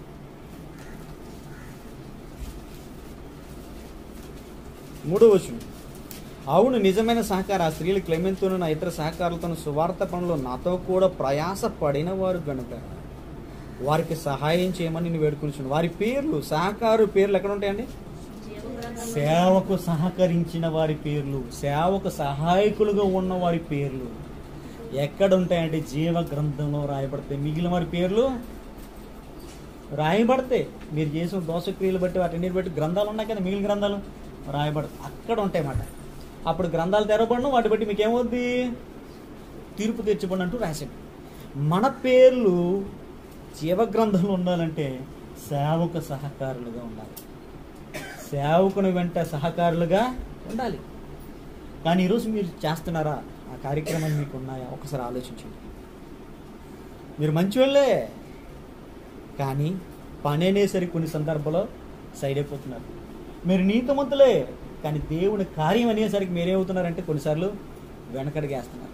మూడో వచనం అవును నిజమైన సహకార ఆ స్త్రీలు క్లెమెంతోను నా ఇతర సహకారులతో సువార్త పనులు నాతో కూడా ప్రయాస పడిన వారు గనుక వారికి సహాయం చేయమని నేను వేడుకుంటున్నాను వారి పేర్లు సహకారు పేర్లు ఎక్కడ ఉంటాయండి సేవకు సహకరించిన వారి పేర్లు సేవకు సహాయకులుగా ఉన్న వారి పేర్లు ఎక్కడ ఉంటాయంటే జీవ గ్రంథంలో రాయబడతాయి మిగిలిన వారి పేర్లు రాయబడతాయి మీరు చేసిన దోషక్రియలు బట్టి వాటిని బట్టి గ్రంథాలు ఉన్నాయి కదా మిగిలిన గ్రంథాలు రాయబడతాయి అక్కడ ఉంటాయి అన్నమాట అప్పుడు గ్రంథాలు తెరవబడిన వాటి బట్టి మీకు ఏమవుద్ది తీర్పు తెచ్చబడి అంటూ రాశాడు మన పేర్లు జీవగ్రంథంలో ఉండాలంటే సేవక సహకారులుగా ఉండాలి సేవకుని వెంట సహకారులుగా ఉండాలి కానీ ఈరోజు మీరు చేస్తున్నారా ఆ కార్యక్రమాలు మీకు ఉన్నాయా ఒకసారి ఆలోచించండి మీరు మంచివాళ్ళే కానీ పని అనేసరికి కొన్ని సందర్భాల్లో సైడ్ అయిపోతున్నారు మీరు నీతిమంతులే కానీ దేవుని కార్యం అనేసరికి మీరేమవుతున్నారంటే కొన్నిసార్లు వెనకడిగేస్తున్నారు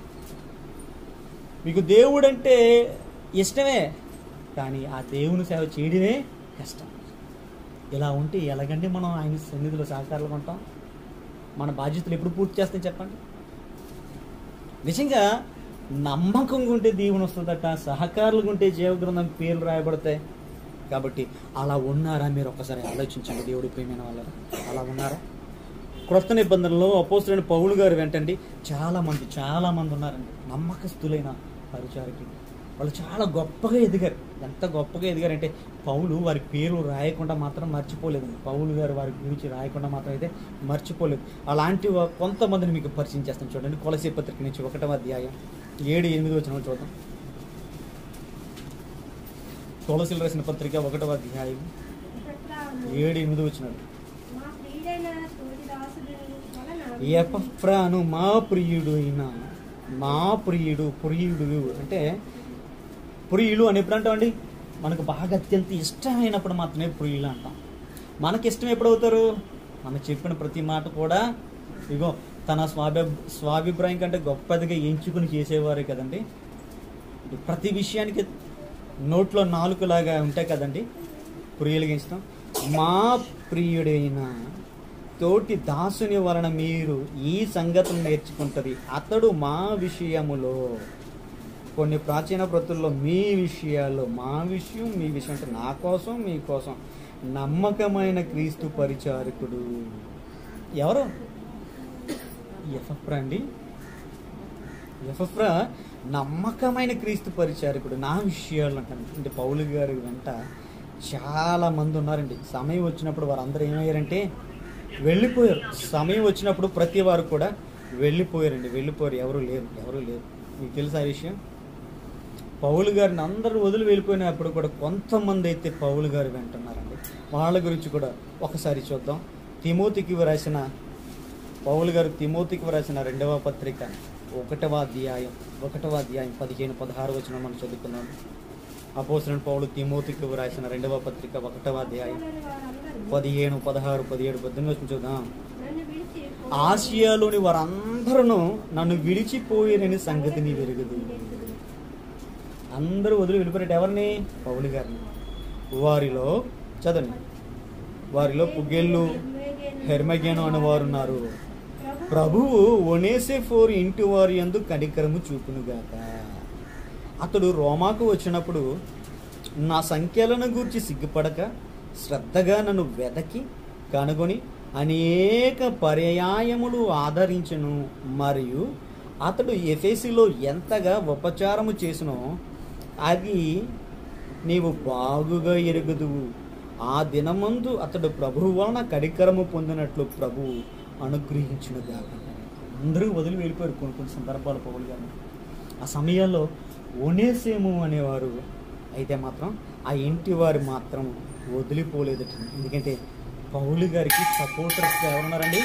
మీకు దేవుడు అంటే ఇష్టమే కానీ ఆ దేవుని సేవ చేయడమే కష్టం ఇలా ఉంటే ఎలాగంటే మనం ఆయన సన్నిధిలో సహకారాలు ఉంటాం మన బాధ్యతలు ఎప్పుడు పూర్తి చేస్తాం చెప్పండి నిజంగా నమ్మకంగా ఉంటే దీవెన వస్తుందట సహకారులుగా ఉంటే జీవగ్రంథం పేర్లు రాయబడతాయి కాబట్టి అలా ఉన్నారా మీరు ఒక్కసారి ఆలోచించండి దేవుడి ప్రేమైన వాళ్ళ అలా ఉన్నారా క్రొత్త నిబంధనలో అపోస్తులైన పౌలు గారు వెంటండి చాలా మంది చాలా మంది ఉన్నారండి నమ్మకస్తులైన పరిచారకులు వాళ్ళు చాలా గొప్పగా ఎదిగారు ఎంత గొప్పగా ఎదిగారంటే పౌలు వారి పేరు రాయకుండా మాత్రం మర్చిపోలేదు పౌలు గారు వారి గురించి రాయకుండా మాత్రం అయితే మర్చిపోలేదు అలాంటి వా- కొంతమందిని మీకు పరిచయం చేస్తాను చూడండి కొలసీ పత్రిక నుంచి ఒకటవ అధ్యాయం ఏడు ఎనిమిది వచ్చిన చూద్దాం తులసిలు రాసిన పత్రిక ఒకటవ అధ్యాయం ఎపఫ్రాను, ఏడు ఎనిమిది వచ్చినాడు మా ప్రియుడైన తోటి దాసుడు వలన ఎపఫ్రాను మా ప్రియుడు అయిన మా ప్రియుడు ప్రియుడు అంటే ప్రియులు అని ఎప్పుడు అంటామండి మనకు బాగా అత్యంత ఇష్టమైనప్పుడు మాత్రమే ప్రియులు అంటాం మనకి ఇష్టం ఎప్పుడు అవుతారు మనం చెప్పిన ప్రతి మాట కూడా ఇగో తన స్వాభి స్వాభిప్రాయం కంటే గొప్పదిగా ఎంచుకుని చేసేవారే కదండి ఇది ప్రతి విషయానికి నోట్లో నాలుగులాగా ఉంటాయి కదండి ప్రియులకి ఇష్టం మా ప్రియుడైన తోటి దాసుని వలన మీరు ఈ సంగతులు నేర్చుకుంటది అతడు మా విషయములో కొన్ని ప్రాచీన ప్రతుల్లో మీ విషయాల్లో మా విషయం మీ విషయం అంటే నా కోసం మీ కోసం నమ్మకమైన క్రీస్తు పరిచారకుడు ఎవరు ఎఫ్రా అండి ఎఫ్రా నమ్మకమైన క్రీస్తు పరిచారకుడు నా విషయాలు అంటాను అంటే పౌలు గారి వెంట చాలా మంది ఉన్నారండి సమయం వచ్చినప్పుడు వారందరూ ఏమయ్యారంటే వెళ్ళిపోయారు సమయం వచ్చినప్పుడు ప్రతి వారు కూడా వెళ్ళిపోయారండి వెళ్ళిపోయారు ఎవరు లేరు ఎవరు లేరు మీకు తెలుసా ఆ విషయం పౌలు గారిని అందరూ వదిలి వెళ్ళిపోయినప్పుడు కూడా కొంతమంది అయితే పౌలు గారు వెంటున్నారండి వాళ్ళ గురించి కూడా ఒకసారి చూద్దాం తిమోతికి రాసిన పౌలు గారు తిమోతికి రాసిన రెండవ పత్రిక ఒకటవ అధ్యాయం ఒకటవ అధ్యాయం పదిహేను పదహారు వచ్చిన మనం చదువుకున్నాం అపోసిన పౌలు తిమోతికి రాసిన రెండవ పత్రిక ఒకటవ అధ్యాయం సోదరులు వారందరూ పదిహేను పదహారు పదిహేడు పద్దెనిమిది వచ్చిన చూద్దాం నన్ను విడిచి ఆసియాలోని వారందరూ నన్ను విడిచిపోయినని సంగతి నీ వెలుగుదు అందరూ వదిలి వెళ్ళిపోయారు ఎవరిని పౌలు గారిని వారిలో చదవండి వారిలో పుగ్గెళ్ళు హెర్మగేను అనేవారు ఉన్నారు ప్రభువు ఒనేసే ఫోర్ ఇంటి వారి యందు కనికరము చూపునుగాక అతడు రోమాకు వచ్చినప్పుడు నా సంఖ్యలను గూర్చి సిగ్గుపడక శ్రద్ధగా నన్ను వెదకి కనుగొని అనేక పర్యాయములు ఆదరించును మరియు అతడు ఎఫేసిలో ఎంతగా ఉపచారము చేసినో అది నీవు బాగుగా ఎరుగుదువు ఆ దినమందు అతడు ప్రభువు వలన కడికరము పొందినట్లు ప్రభువు అనుగ్రహించునుగా అందరూ వదిలి వెళ్ళిపోయారు కొన్ని కొన్ని సందర్భాలు పౌలు గారిని ఆ సమయాల్లో ఒనేసేము అనేవారు అయితే మాత్రం ఆ ఇంటి వారు మాత్రం వదిలిపోలేదట ఎందుకంటే పౌలు గారికి సపోర్టర్స్ ఎవరున్నారండి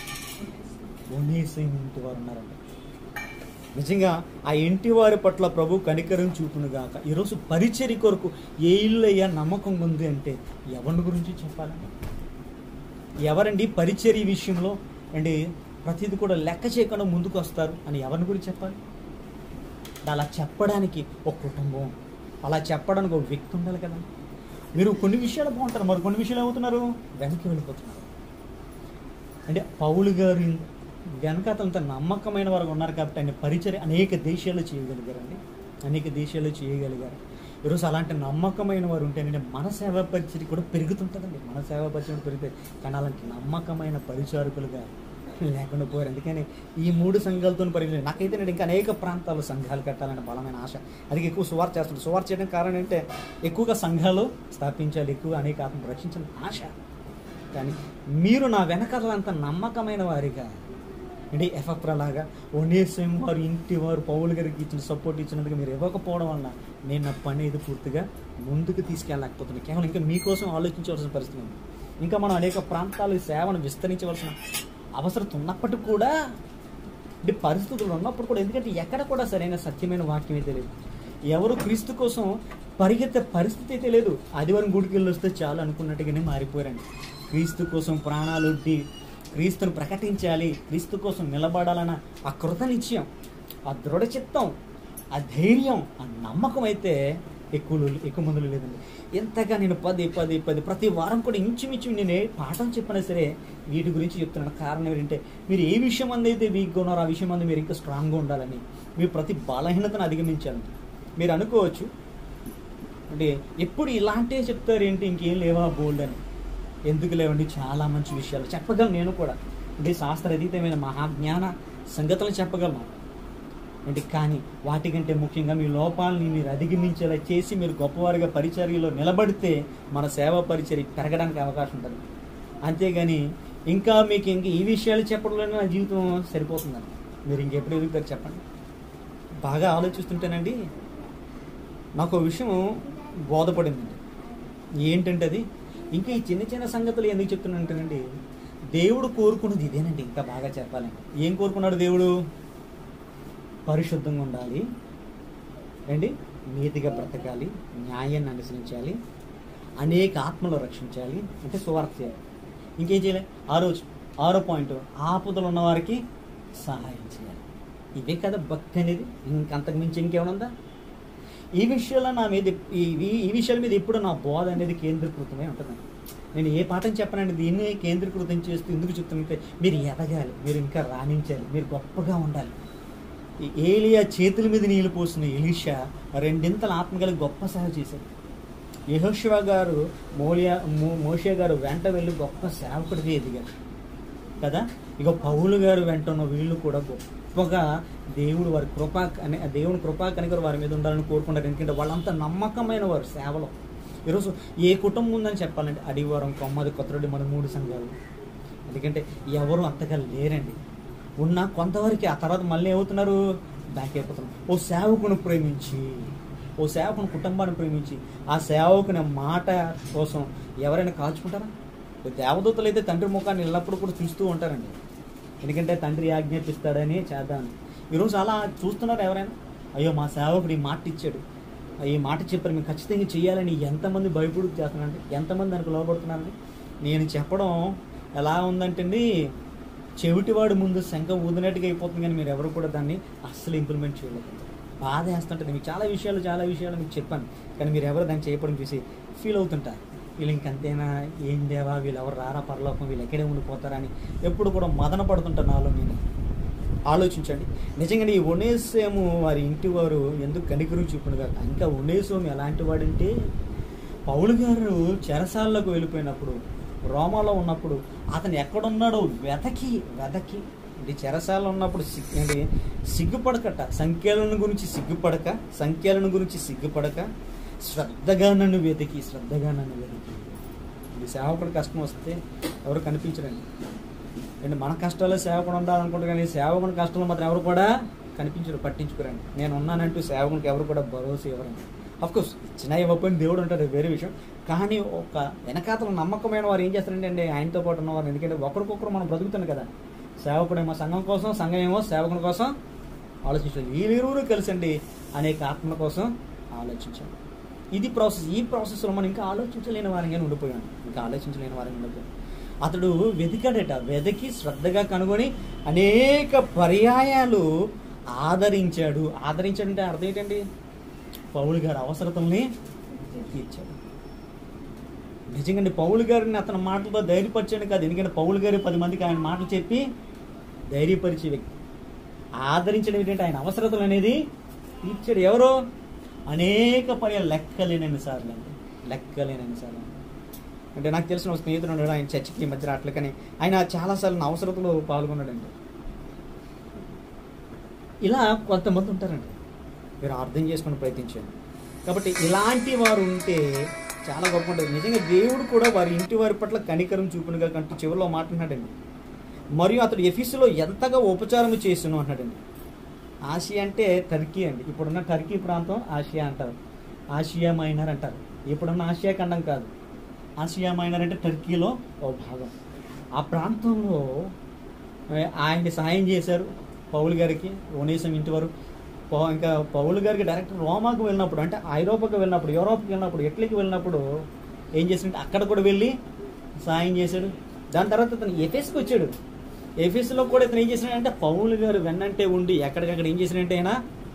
ఒనేసేము ఇంటి వారు ఉన్నారండి నిజంగా ఆ ఇంటి వారి పట్ల ప్రభు కనికరం చూపునుగాక ఈరోజు పరిచర్య కొరకు ఏ ఇల్లు అయ్యా నమ్మకం ఉంది అంటే ఎవరి గురించి చెప్పాలండి ఎవరండి పరిచర్య విషయంలో అండి ప్రతిది కూడా లెక్క చేయకుండా ముందుకు వస్తారు అని ఎవరిని గురించి చెప్పాలి అలా చెప్పడానికి ఒక కుటుంబం అలా చెప్పడానికి ఒక వ్యక్తి ఉండాలి కదా మీరు కొన్ని విషయాలు బాగుంటారు మరి కొన్ని విషయాలు ఏమవుతున్నారు వెనక్కి వెళ్ళిపోతున్నారు అంటే పౌలు గారి వెనకాతలంత నమ్మకమైన వారు ఉన్నారు కాబట్టి ఆయన పరిచయం అనేక దేశాల్లో చేయగలిగారండి అనేక దేశాల్లో చేయగలిగారు ఈరోజు అలాంటి నమ్మకమైన వారు ఉంటేనంటే మన సేవా పరిచయం కూడా పెరుగుతుంటుందండి మన సేవా పరిచయం పెరిగితే కానీ అలాంటి నమ్మకమైన పరిచారకులుగా లేకుండా పోయారు అందుకని ఈ మూడు సంఘాలతో పరిగణ నాకైతే నేను ఇంకా అనేక ప్రాంతాల్లో సంఘాలు కట్టాలనే బలమైన ఆశ అది ఎక్కువ సువార్ చేస్తుంది సువార్ చేయడానికి కారణం ఏంటంటే ఎక్కువగా సంఘాలు స్థాపించాలి ఎక్కువ అనేక ఆత్మ రక్షించాలని ఆశ కానీ మీరు నా వెనకాలంత నమ్మకమైన వారిగా అంటే ఎఫ్ఎఫ్రా లాగా ఒనేసం వారు ఇంటి వారు పౌలు గారికి ఇచ్చిన సపోర్ట్ ఇచ్చినందుకు మీరు ఇవ్వకపోవడం వల్ల నేను నా పని ఇది పూర్తిగా ముందుకు తీసుకెళ్ళలేకపోతున్నాను కేవలం ఇంకా మీకోసం ఆలోచించవలసిన పరిస్థితి ఉంది ఇంకా మనం అనేక ప్రాంతాలు ఈ సేవను విస్తరించవలసిన అవసరం ఉన్నప్పటికీ కూడా అంటే పరిస్థితులు ఉన్నప్పుడు కూడా ఎందుకంటే ఎక్కడ కూడా సరైన సత్యమైన వాక్యం అయితే లేదు ఎవరు క్రీస్తు కోసం పరిగెత్తే పరిస్థితి అయితే లేదు ఆదివారం గుడికి వెళ్ళి వస్తే చాలు అనుకున్నట్టుగానే మారిపోయారండి క్రీస్తు కోసం ప్రాణాలు ఒడ్డి క్రీస్తును ప్రకటించాలి క్రీస్తు కోసం నిలబడాలన్న ఆ కృత నిశ్చయం ఆ దృఢ చిత్తం ఆ ధైర్యం ఆ నమ్మకం అయితే ఎక్కువ ఎక్కువ మందులు లేదండి ఎంతగా నేను పది పది పది ప్రతి వారం కూడా ఇంచుమించు నేను ఏ పాఠం చెప్పినా సరే వీటి గురించి చెప్తున్నాను కారణం ఏంటంటే మీరు ఏ విషయం అందు అయితే వీక్గా ఉన్నారో ఆ విషయం అందు మీరు ఇంకా స్ట్రాంగ్గా ఉండాలని మీ ప్రతి బలహీనతను అధిగమించాలని మీరు అనుకోవచ్చు అంటే ఎప్పుడు ఇలాంటివి చెప్తారు ఏంటి ఇంకేం లేవా బోల్డ్ అని ఎందుకు లేవండి చాలా మంచి విషయాలు చెప్పగలను నేను కూడా అంటే శాస్త్రతీతమైన మహాజ్ఞాన సంగతులు చెప్పగలను అంటే కానీ వాటికంటే ముఖ్యంగా మీ లోపాలని మీరు అధిగమించేలా చేసి మీరు గొప్పవారిగా పరిచర్యలో నిలబడితే మన సేవా పరిచర్య పెరగడానికి అవకాశం ఉంటుంది అంతేగాని ఇంకా మీకు ఇంక ఈ విషయాలు చెప్పడంలోనే నా జీవితం సరిపోతుందండి మీరు ఇంకెప్పుడు ఎదుగుతారు చెప్పండి బాగా ఆలోచిస్తుంటేనండి నాకు ఒక విషయం బోధపడిందండి ఏంటంటే అది ఇంకా ఈ చిన్న చిన్న సంగతులు ఎందుకు చెప్తున్నానంటేనండి దేవుడు కోరుకున్నది ఇదేనండి ఇంకా బాగా చెప్పాలండి ఏం కోరుకున్నాడు దేవుడు పరిశుద్ధంగా ఉండాలి ఏంటి నీతిగా బ్రతకాలి న్యాయాన్ని అనుసరించాలి అనేక ఆత్మలు రక్షించాలి అంటే సువార్త చేయాలి ఇంకేం చేయాలి ఆరో ఆరో పాయింట్ ఆపదలు ఉన్న వారికి సహాయం చేయాలి ఇదే కదా భక్తి అనేది ఇంకంతకు మించి ఇంకేమైనా ఉందా ఈ విషయాల్లో నా మీద ఈ ఈ- ఈ విషయాల మీద ఎప్పుడు నా బోధ అనేది కేంద్రీకృతమై ఉంటుంది నేను ఏ పాఠం చెప్పనండి దీన్ని కేంద్రీకృతం చేస్తూ ఎందుకు చెప్తుంటే మీరు ఎదగాలి మీరు ఇంకా రాణించాలి మీరు గొప్పగా ఉండాలి ఈ ఏలియా చేతుల మీద నీళ్లు పోసిన ఎలీషా రెండింతల ఆత్మగల గొప్ప సేవ చేశారు యెహోషువ గారు మోలియా మో- మోషే గారు వెంట వెళ్ళి గొప్ప సేవకుడిగా ఎదిగారు కదా ఇక పౌలు గారు వెంట ఉన్న వీళ్ళు కూడా గొప్పగా దేవుడు వారి కృపా అనే దేవుని కృపా కనికరు వారి మీద ఉండాలని కోరుకుంటారు ఎందుకంటే వాళ్ళంతా నమ్మకమైన వారు సేవలో ఈరోజు ఏ కుటుంబం ఉందని చెప్పాలంటే అడివారం కొమ్మది కొత్తరెడ్డి మన మూడు సంఘాలు ఎందుకంటే ఎవరు అంతగా లేరండి ఉన్న కొంతవరకు ఆ తర్వాత మళ్ళీ ఏమవుతున్నారు బ్యాక్ అయిపోతున్నారు ఓ సేవకుని ప్రేమించి ఓ సేవకుని కుటుంబాన్ని ప్రేమించి ఆ సేవకుని మాట కోసం ఎవరైనా కాల్చుకుంటారా ఈ దేవదూతలు అయితే తండ్రి ముఖాన్ని ఎల్లప్పుడూ కూడా చూస్తూ ఉంటారండి ఎందుకంటే తండ్రి ఆజ్ఞాపిస్తాడని చేద్దామని ఈరోజు అలా చూస్తున్నారు ఎవరైనా అయ్యో మా సేవకుడు ఈ మాట ఇచ్చాడు ఈ మాట చెప్పారు మేము ఖచ్చితంగా చేయాలని ఎంతమంది భయపడుతూ చేస్తున్నారండి ఎంతమంది దానికి లోపడుతున్నారండి నేను చెప్పడం ఎలా ఉందంటే అండి చెవిటివాడు ముందు శంఖ ఊదినట్టుగా అయిపోతుంది కానీ మీరు ఎవరు కూడా దాన్ని అస్సలు ఇంప్లిమెంట్ చేయలేదు బాధ వేస్తుంటుంది మీకు చాలా విషయాలు చాలా విషయాలు మీకు చెప్పాను కానీ మీరు ఎవరు దాన్ని చేయడం చూసి ఫీల్ అవుతుంటారు వీళ్ళు ఇంకంతేనా ఏం దేవా వీళ్ళు ఎవరు రారా పరలోకం వీళ్ళు ఎక్కడే ఉండిపోతారా అని ఎప్పుడు కూడా మదన పడుతుంటారు నాలో నేను ఆలోచించండి నిజంగానే ఈ ఒనేసేము వారి ఇంటి వారు ఎందుకు కనికరు చూపుడు కాక ఇంకా ఒనేసోము ఎలాంటి వాడంటే పౌలు గారు చెరసాల్లోకి వెళ్ళిపోయినప్పుడు రోమాలో ఉన్నప్పుడు అతను ఎక్కడున్నాడో వెతకి వెతకి అంటే చెరసాల ఉన్నప్పుడు సిగ్ అంటే సిగ్గుపడకట సంఖ్యలను గురించి సిగ్గుపడక సంఖ్యలను గురించి సిగ్గుపడక శ్రద్ధగా నన్ను వెతికి శ్రద్ధగా నన్ను వెతికి ఇది సేవకుడు కష్టం వస్తే ఎవరు కనిపించరండి అండ్ మన కష్టాల్లో సేవకుడు ఉండాలనుకుంటారు కానీ సేవకుని కష్టాలు మాత్రం ఎవరు కూడా కనిపించరు పట్టించుకోరండి నేను ఉన్నానంటూ సేవకునికి ఎవరు కూడా భరోసా ఇవ్వరండి కోర్స్ ఇచ్చిన ఇవ్వకపోయిన దేవుడు ఉంటాడు అది వేరే విషయం కానీ ఒక వెనకాతల నమ్మకమైన వారు ఏం చేస్తారంటే అండి ఆయనతో పాటు ఉన్నవారు ఎందుకంటే ఒకరికొకరు మనం బ్రతుకుతాం కదా సేవకుడేమో సంఘం కోసం సంఘం ఏమో సేవకుని కోసం ఆలోచించాలి వీరిరువురు కలిసండి అనేక ఆత్మల కోసం ఆలోచించాలి ఇది ప్రాసెస్ ఈ ప్రాసెస్లో మనం ఇంకా ఆలోచించలేని వారంగా ఉండిపోయాం ఇంకా ఆలోచించలేని వారంగా ఉండిపోయాం అతడు వెతికాడట వెతికి శ్రద్ధగా కనుగొని అనేక పర్యాయాలు ఆదరించాడు ఆదరించాడంటే అర్థం ఏంటండి పౌలు గారి అవసరతల్ని తీర్చాడు నిజంగా పౌలు గారిని అతని మాటలతో ధైర్యపరిచాడు కాదు ఎందుకంటే పౌలు గారి పది మందికి ఆయన మాటలు చెప్పి ధైర్యపరిచే వ్యక్తి ఆదరించడం ఏంటంటే ఆయన అవసరతలు అనేది తీర్చాడు ఎవరు అనేక పర్యాలు లెక్కలేనన్ని సార్లు అండి లెక్కలేనన్ని సార్లు అంటే నాకు తెలిసిన ఒక స్నేహితుడు ఉన్నాడు ఆయన చర్చికి ఈ మధ్య రావట్లే కానీ ఆయన చాలాసార్లు నా అవసరతలో పాల్గొన్నాడండి ఇలా కొంతమంది ఉంటారండి మీరు అర్థం చేసుకుని ప్రయత్నించండి కాబట్టి ఇలాంటి వారు ఉంటే చాలా గొప్ప ఉంటుంది నిజంగా దేవుడు కూడా వారి ఇంటి వారి పట్ల కనికరం చూపునుగా కంటూ చివరిలో మాట్లాడినాడండి మరియు అతడు ఎఫీసులో ఎంతగా ఉపచారం చేసును అన్నాడండి ఆసియా అంటే టర్కీ అండి ఇప్పుడున్న టర్కీ ప్రాంతం ఆసియా అంటారు ఆసియా మైనర్ అంటారు ఇప్పుడున్న ఆసియా ఖండం కాదు ఆసియా మైనర్ అంటే టర్కీలో ఓ భాగం ఆ ప్రాంతంలో ఏ, ఆయనకి సాయం చేశారు పౌలు గారికి ఓనేసం ఇంటి వారు పౌ- ఇంకా పౌలు గారికి డైరెక్ట్ రోమాకు వెళ్ళినప్పుడు అంటే ఐరోపాకు వెళ్ళినప్పుడు యూరోప్కి వెళ్ళినప్పుడు ఇటలీకి వెళ్ళినప్పుడు ఏం చేసిందంటే అక్కడ కూడా వెళ్ళి సాయం చేశాడు దాని తర్వాత అతను ఎఫెస్కి వచ్చాడు ఎఫెస్లో కూడా ఇతను ఏం చేసినాడంటే పౌలు గారు వెన్నంటే ఉండి ఎక్కడికక్కడ ఏం చేసినట్టే ఆయన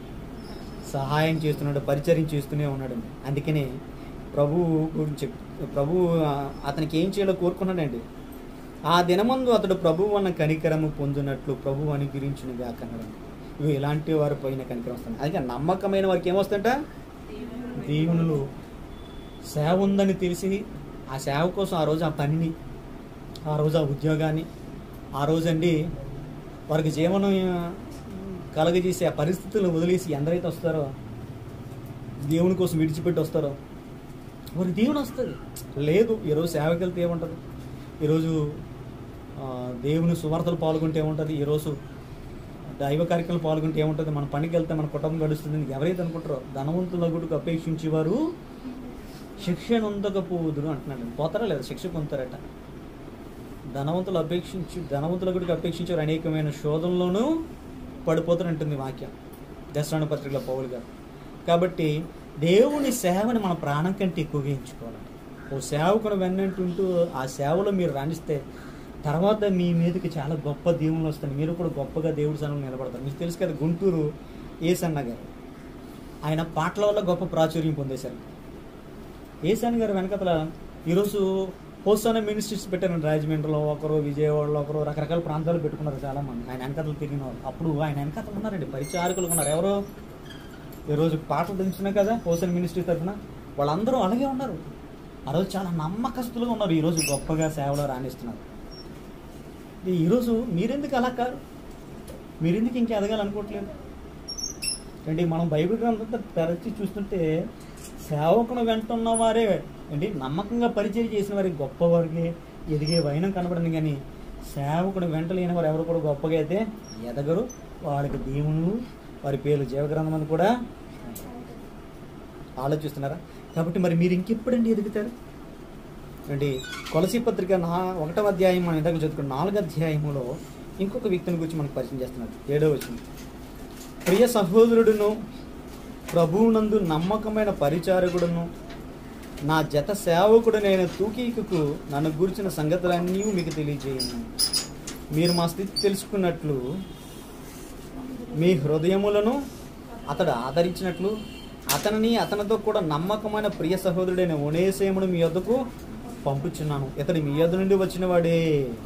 సహాయం చేస్తున్నాడు పరిచయం చేస్తూనే ఉన్నాడు అందుకనే ప్రభువు గురించి చెప్- ప్రభువు ఆ, అతనికి ఏం చేయాలో కోరుకున్నాడండి ఆ దినమందు అతడు ప్రభువు అన్న కనికరము పొందినట్లు ప్రభువు అనుగ్రహించిన గాకన్నాడు ఇవి ఇలాంటి వారు పోయిన కనికరం వస్తుంది అందుకే నమ్మకమైన వారికి ఏమొస్తుంట దేవునులు సేవ ఉందని తెలిసి ఆ సేవ కోసం ఆ రోజు ఆ పనిని ఆ రోజు ఆ ఉద్యోగాన్ని ఆ రోజండి వారికి జీవనం ఆ, కలగజేసే ఆ పరిస్థితులను వదిలేసి ఎందరైతే వస్తారో దేవుని కోసం విడిచిపెట్టి వస్తారో వారికి దేవుని వస్తుంది లేదు ఈరోజు సేవకి వెళ్తే ఏముంటుంది ఈరోజు ఆ, దేవుని సువార్తలు పాల్గొంటే ఏముంటుంది ఈరోజు దైవ కార్యక్రమాలు పాల్గొంటే ఏముంటుంది మన పనికి వెళ్తే మన కుటుంబం గడుస్తుందని ఎవరైతే అనుకుంటారో ధనవంతుల గుడికి అపేక్షించేవారు శిక్ష నొందకపోదురు అంటున్నాడు పోతారా లేదా శిక్ష పొందుతారట ధనవంతులు అపేక్షించి ధనవంతుల గుడికి అపేక్షించారు అనేకమైన శోధనలోనూ పడిపోతారంటుంది వాక్యం దశరాణ పత్రికలో పౌలు గారు కాబట్టి దేవుని సేవని మన ప్రాణం కంటే ఎక్కువగా ఎంచుకోవాలి ఓ సేవకుడు వెన్నంటుంటూ ఆ సేవలో మీరు రాణిస్తే తర్వాత మీ మీదకి చాలా గొప్ప దేవుళ్ళు వస్తాయి మీరు కూడా గొప్పగా దేవుడి సన్నిధిలో నిలబడతారు మీకు తెలుసు కదా గుంటూరు ఏసన్న గారు ఆయన పాటల వల్ల గొప్ప ప్రాచుర్యం పొందేశారు ఏసాని గారు వెనకతల ఈరోజు హోసాన మినిస్ట్రీస్ పెట్టారు రాజమండ్రిలో ఒకరు విజయవాడలో ఒకరు రకరకాల ప్రాంతాలు పెట్టుకున్నారు చాలా మంది ఆయన వెనకతలు తిరిగిన వాళ్ళు అప్పుడు ఆయన వెనకతలు ఉన్నారండి పరిచారకులు ఉన్నారు ఎవరు ఈరోజు పాటలు దించున్నాయి కదా హోసన్ మినిస్ట్రీ తరఫున వాళ్ళందరూ అలాగే ఉన్నారు ఆ రోజు చాలా నమ్మకస్తులుగా ఉన్నారు ఈరోజు గొప్పగా సేవలో రాణిస్తున్నారు ఈ- ఈరోజు మీరెందుకు అలా కాదు మీరెందుకు ఇంకా ఎదగాలనుకోవట్లేదు ఏంటి మనం బైబిల్ గ్రంథంతో తెరచి చూస్తుంటే సేవకును వెంటున్న వారే ఏంటి నమ్మకంగా పరిచయం చేసిన వారికి గొప్పవారికి ఎదిగే వైనం కనబడింది కానీ సేవకుడు వెంట లేని వారు ఎవరు కూడా గొప్పగా అయితే ఎదగరు వాళ్ళకి దేవుళ్ళు వారి పేర్లు జీవగ్రంథం అని కూడా ఆలోచిస్తున్నారా కాబట్టి మరి మీరు ఇంకెప్పుడండి ఎదుగుతారు అంటే కొలసి పత్రిక నా ఒకటవ అధ్యాయం మనం ఇందాక చదువుకున్న నాలుగో అధ్యాయములో ఇంకొక వ్యక్తిని గురించి మనకు పరిచయం చేస్తున్నారు ఏడో వచ్చింది ప్రియ సహోదరుడును ప్రభువునందు నమ్మకమైన పరిచారకుడును నా జత సేవకుడనైన తూకీకుకు నన్ను గురించిన సంగతులన్నీ మీకు తెలియజేయను మీరు మా స్థితి తెలుసుకున్నట్లు మీ హృదయములను అతడు ఆదరించినట్లు అతనిని అతనితో కూడా నమ్మకమైన ప్రియ సహోదరుడైన ఒనేసేమును మీ యొద్దకు పంపుచున్నాను ఇతడు మీ యొద్ద నుండి వచ్చిన వాడే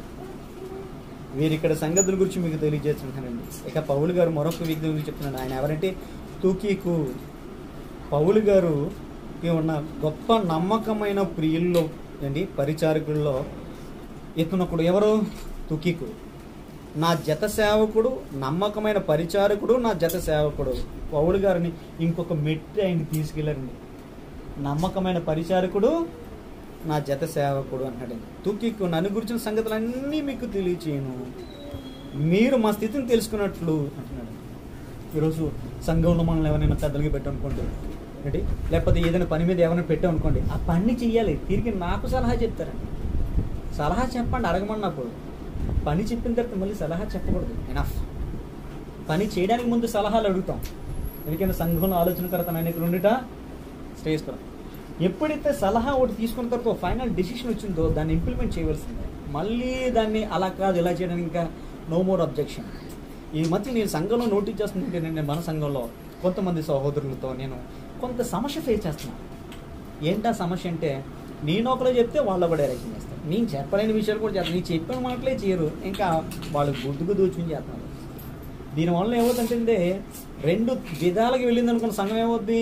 వీరిక్కడ సంగతుల గురించి మీకు తెలియజేస్తున్నానండి ఇక పౌలు గారు మరొక వ్యక్తి గురించి చెప్తున్నాడు ఆయన ఎవరంటే తూకీకు పౌలు గారు ఈ ఉన్న గొప్ప నమ్మకమైన ప్రియుల్లో అండి పరిచారకుల్లో ఇతనొకడు ఎవరు తుకీకు నా జత సేవకుడు నమ్మకమైన పరిచారకుడు నా జత సేవకుడు పౌలు గారిని ఇంకొక మెట్టి ఆయన తీసుకెళ్ళారండి నమ్మకమైన పరిచారకుడు నా జత సేవకుడు అన్నాడు తుకీకు నన్ను గురించిన సంగతులన్నీ మీకు తెలియచేయను మీరు మా స్థితిని తెలుసుకున్నట్లు అంటున్నాడు ఈరోజు సంఘంలో మనల్ని ఎవరైనా పెద్దలకి పెట్టామనుకోండి ఏంటి లేకపోతే ఏదైనా పని మీద ఎవరైనా పెట్టామనుకోండి ఆ పని చెయ్యాలి తిరిగి నాకు సలహా చెప్తారండి సలహా చెప్పండి అడగమన్నప్పుడు పని చెప్పిన తర్వాత మళ్ళీ సలహా చెప్పకూడదు ఎనఫ్ పని చేయడానికి ముందు సలహాలు అడుగుతాం ఎందుకంటే సంఘంలో ఆలోచనకర్త అనేక ఉండిట స్టేజ్ కూడా ఎప్పుడైతే సలహా ఒకటి తీసుకున్న తర్వాత ఫైనల్ డెసిషన్ వచ్చిందో దాన్ని ఇంప్లిమెంట్ చేయవలసిందే మళ్ళీ దాన్ని అలా కాదు ఇలా చేయడానికి ఇంకా నో మోర్ అబ్జెక్షన్ ఈ మధ్య నేను సంఘంలో నోటీస్ చేస్తుంటే నేను మన సంఘంలో కొంతమంది సహోదరులతో నేను కొంత సమస్య ఫేస్ చేస్తున్నాను ఏంటా సమస్య అంటే నేను ఒకరు చెప్తే వాళ్ళు కూడా డైరెక్షన్ చేస్తారు నేను చెప్పలేని విషయాలు కూడా చేస్తాను నేను చెప్పిన మాటలే చేయరు ఇంకా వాళ్ళు గుద్దుకు దూచుకుని చేస్తున్నారు దీనివల్ల ఏమవుతుందంటే రెండు విధాలకి వెళ్ళింది అనుకున్న సంఘం ఏమవుద్ది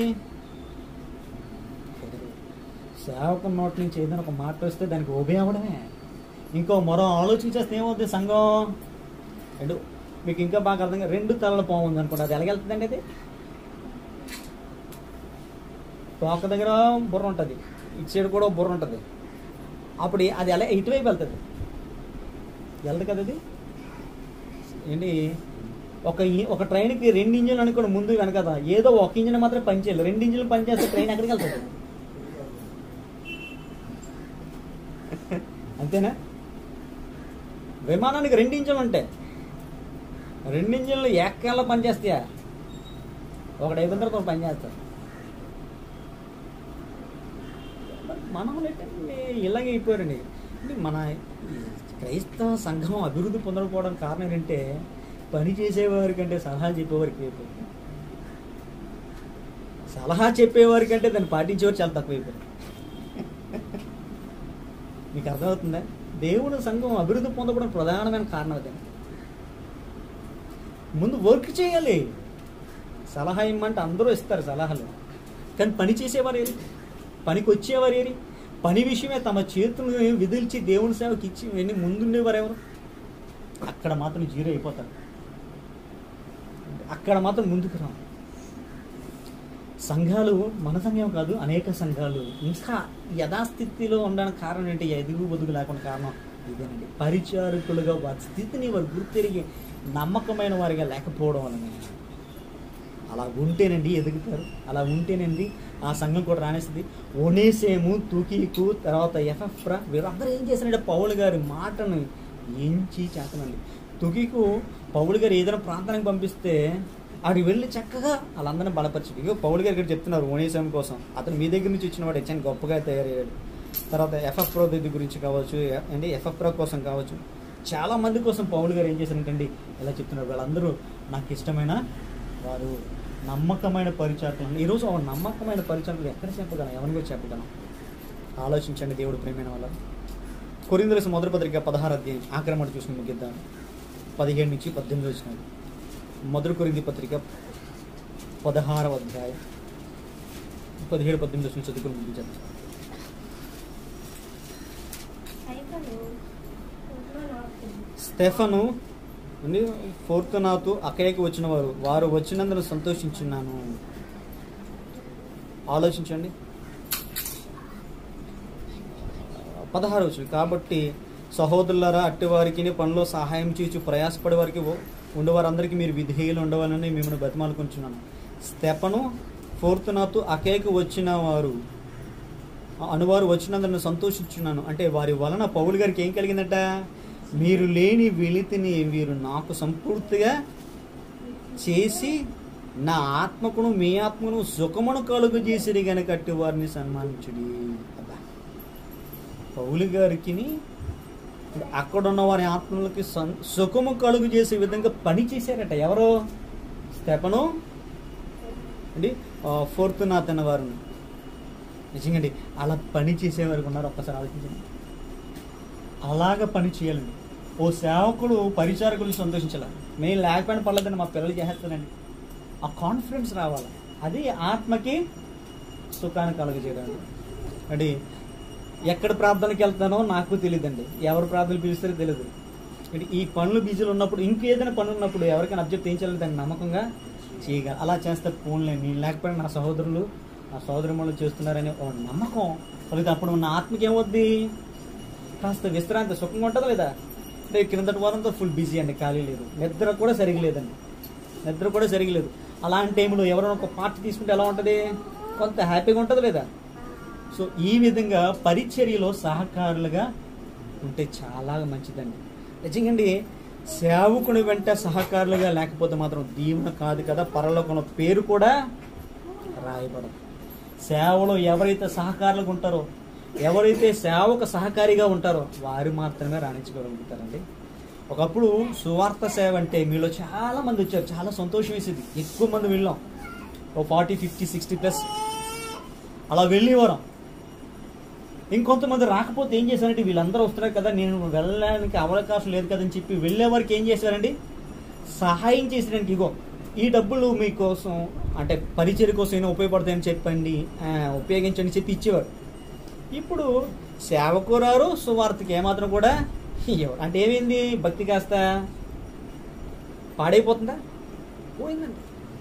సేవకున్న నోటి నుంచి ఏదైనా ఒక మాట వస్తే దానికి ఓబే అవ్వడమే ఇంకో మరో ఆలోచన చేస్తే ఏమవుద్ది సంఘం రెండు మీకు ఇంకా బాగా అర్థం కాదు. రెండు తలల పాము ఉంది అనుకోండి అది ఎలాగెళ్తుందండి అది తోక దగ్గర బుర్ర ఉంటుంది ఇటు సైడ్ కూడా బుర్ర ఉంటుంది అప్పుడు అది ఎలా ఇటువైపు వెళ్తుంది వెళ్తుంది కదా అది ఏంటి ఒక ఇ- ఒక ట్రైన్కి రెండు ఇంజిన్లు అనుకోండి ముందు వెనకదా ఏదో ఒక ఇంజిన్ మాత్రం పనిచేయాలి రెండు ఇంజిన్లు పనిచేస్తే ట్రైన్ ఎక్కడికి వెళ్తుంది అంతేనా విమానానికి రెండు ఇంజిన్లు ఉంటాయి రెండు ఇంజిన్లు ఏకాల పనిచేస్తాయా ఒకటి అయిపోయిన తర్వాత ఒకటి పనిచేస్తారు మరి మనం ఏంటంటే ఇలాగే అయిపోయారండి అంటే మన క్రైస్తవ సంఘం అభివృద్ధి పొందకపోవడానికి కారణం ఏంటంటే పని చేసేవారి కంటే సలహా చెప్పేవారికి అయిపోయింది సలహా చెప్పేవారి కంటే దాన్ని పాటించేవారు చాలా తక్కువైపోయింది మీకు అర్థమవుతుందా దేవుడు సంఘం అభివృద్ధి పొందడం ప్రధానమైన కారణం అదే ముందు వర్క్ చేయాలి సలహా ఇమ్మంటే అందరూ ఇస్తారు సలహాలు కానీ పని చేసేవారు ఏరి పనికి వచ్చేవారు ఏరి పని విషయమే తమ చేతులను విదిల్చి దేవుని సేవకి ఇచ్చి వెళ్ళి ముందుండేవారు ఎవరు అక్కడ మాత్రం జీరో అయిపోతారు అక్కడ మాత్రం ముందుకు రా సంఘాలు మన సంఘం కాదు అనేక సంఘాలు ఇంకా యథాస్థితిలో ఉండడానికి కారణం ఏంటి ఎదుగు బదుగు లేకుండా కారణం ఇదేనండి పరిచారకులుగా వారి స్థితిని వారు గుర్తెరిగి నమ్మకమైన వారిగా లేకపోవడం వలన అలా ఉంటేనండి ఎదుగుతారు అలా ఉంటేనండి ఆ సంఘం కూడా రాణిస్తుంది ఒనేసేము తూకీకు తర్వాత ఎఫ్ఎఫ్రా వీరందరూ ఏం చేశారంటే పౌలు గారి మాటను ఎంచి చేతనండి తుకీకు పౌలు గారు ఏదైనా ప్రాంతానికి పంపిస్తే ఆడికి వెళ్ళి చక్కగా వాళ్ళందరినీ బలపరిచి ఇగో పౌలు గారు ఇక్కడ చెప్తున్నారు ఓనేసం కోసం అతను మీ దగ్గర నుంచి వచ్చిన వాడు హెచ్చాన్ని గొప్పగా తయారయ్యాడు తర్వాత ఎఫ్ఎఫ్ ప్రో దగ్గర గురించి కావచ్చు అంటే ఎఫ్ఎఫ్ ప్రో కోసం కావచ్చు చాలా మంది కోసం పౌలు గారు ఏం చేశారంటండి ఇలా చెప్తున్నారు వాళ్ళందరూ నాకు ఇష్టమైన వారు నమ్మకమైన పరిచారకులు ఈరోజు ఆ నమ్మకమైన పరిచారకులు ఎక్కడ చెప్పగలం ఎవరికో చెప్పగలం ఆలోచించండి దేవుడు ప్రేమైన వాళ్ళ కొరిందరస మొదటి పత్రిక పదహారు అధ్యాయం ఆక్రమణ చూసి ముగిద్దాం పదిహేడు నుంచి పద్దెనిమిది వచ్చినాయి మొదటి కొరింది పత్రిక పదహారవ అధ్యాయం పదిహేడు పద్దెనిమిది వచ్చిన చదువుకుని ముగించారు సైకను ఉగ్రనాథుడు. స్టెఫను ఉంది ఫోర్త్ నాతు అక్కయ్యకి వచ్చిన వారు వారు వచ్చినందుకు సంతోషించున్నాను ఆలోచించండి పదహారు వచ్చిన కాబట్టి సహోదరులారా అట్టివారికి పనిలో సహాయం చేసి ప్రయాసపడే వారికి ఉండేవారందరికీ మీరు విధేయులు ఉండవాలని మిమ్మల్ని బతిమాలుకుంటున్నాను స్టెపను ఫోర్త్ నాతు అకేకి వచ్చిన వారు అనువారు వచ్చినందుకు సంతోషించున్నాను అంటే వారి వలన పౌలు గారికి ఏం కలిగిందట మీరు లేని వెలితిని వీరు నాకు సంపూర్తిగా చేసి నా ఆత్మకును మీ ఆత్మను సుఖమును కలుగు చేసిరి గనక అట్టి వారిని సన్మానించుడి అబ్బా. పౌలు గారికి అక్కడ ఉన్న వారి ఆత్మలకి సం- సుఖము కలుగు చేసే విధంగా పని చేశారట ఎవరు స్టెపను అండి ఫోర్త్ నాథ్ అన్న వారు నిజంగా అలా పని చేసేవారు ఉన్నారు ఒక్కసారి ఆలోచించండి అలాగ పని చేయాలండి ఓ సేవకుడు పరిచారకులు సంతోషించాలి మేము లేకపోయినా పర్లేదండి మా పిల్లలు చేసేస్తానండి ఆ కాన్ఫిడెన్స్ రావాలి అది ఆత్మకి సుఖాన్ని కలుగజేయడం అంటే ఎక్కడ ప్రార్థనకి వెళ్తానో నాకు తెలియదండి ఎవరు ప్రార్థనలు పిలుస్తారో తెలియదు అంటే ఈ పనులు బిజీలు ఉన్నప్పుడు ఇంకేదైనా పనులు ఉన్నప్పుడు ఎవరికైనా అబ్జెక్ట్ ఏం చేయాలి దాన్ని నమ్మకంగా చేయగల అలా చేస్తే ఫోన్లే నేను లేకపోయినా నా సహోదరులు నా సోదరులు చేస్తున్నారని ఓ నమ్మకం కలిగితే అప్పుడు నా ఆత్మకి ఏమవుద్ది కాస్త విశ్రాంతి సుఖంగా ఉంటుందా లేదా అంటే క్రిందటి వారంతో ఫుల్ బిజీ అండి ఖాళీ లేదు నిద్ర కూడా సరిగా లేదండి నిద్ర కూడా సరిగా లేదు అలాంటి టైంలో ఎవరైనా ఒక పార్టీ తీసుకుంటే ఎలా ఉంటుంది కొంత హ్యాపీగా ఉంటుంది లేదా సో ఈ విధంగా పరిచర్యలో సహకారులుగా ఉంటే చాలా మంచిదండి నిజంగండి సేవకుని వెంట సహకారులుగా లేకపోతే మాత్రం దీవెన కాదు కదా పరలోకంలో పేరు కూడా రాయబడదు సేవలో ఎవరైతే సహకారులుగా ఉంటారో ఎవరైతే సేవకు సహకారిగా ఉంటారో వారు మాత్రమే రాణించగలుగుతారండి ఒకప్పుడు సువార్త సేవ అంటే మీలో చాలా మంది వచ్చారు చాలా సంతోషం వేసేది ఎక్కువ మంది వెళ్ళాం ఓ ఫార్టీ ఫిఫ్టీ సిక్స్టీ ప్లస్ అలా వెళ్ళేవారం ఇంకొంతమంది రాకపోతే ఏం చేశారంటే వీళ్ళందరూ వస్తున్నారు కదా నేను వెళ్ళడానికి అవకాశం లేదు కదని చెప్పి వెళ్ళే వారికి ఏం చేశారండి సహాయం చేసేదానికి ఇగో ఈ డబ్బులు మీకోసం అంటే పరిచయ కోసం అయినా ఉపయోగపడతాయని చెప్పండి ఆ, ఉపయోగించండి చెప్పి ఇచ్చేవారు ఇప్పుడు సేవకు రారు సువార్తకి ఏమాత్రం కూడా ఇవ్వరు అంటే ఏమైంది భక్తి కాస్త పాడైపోతుందా పోయిందండి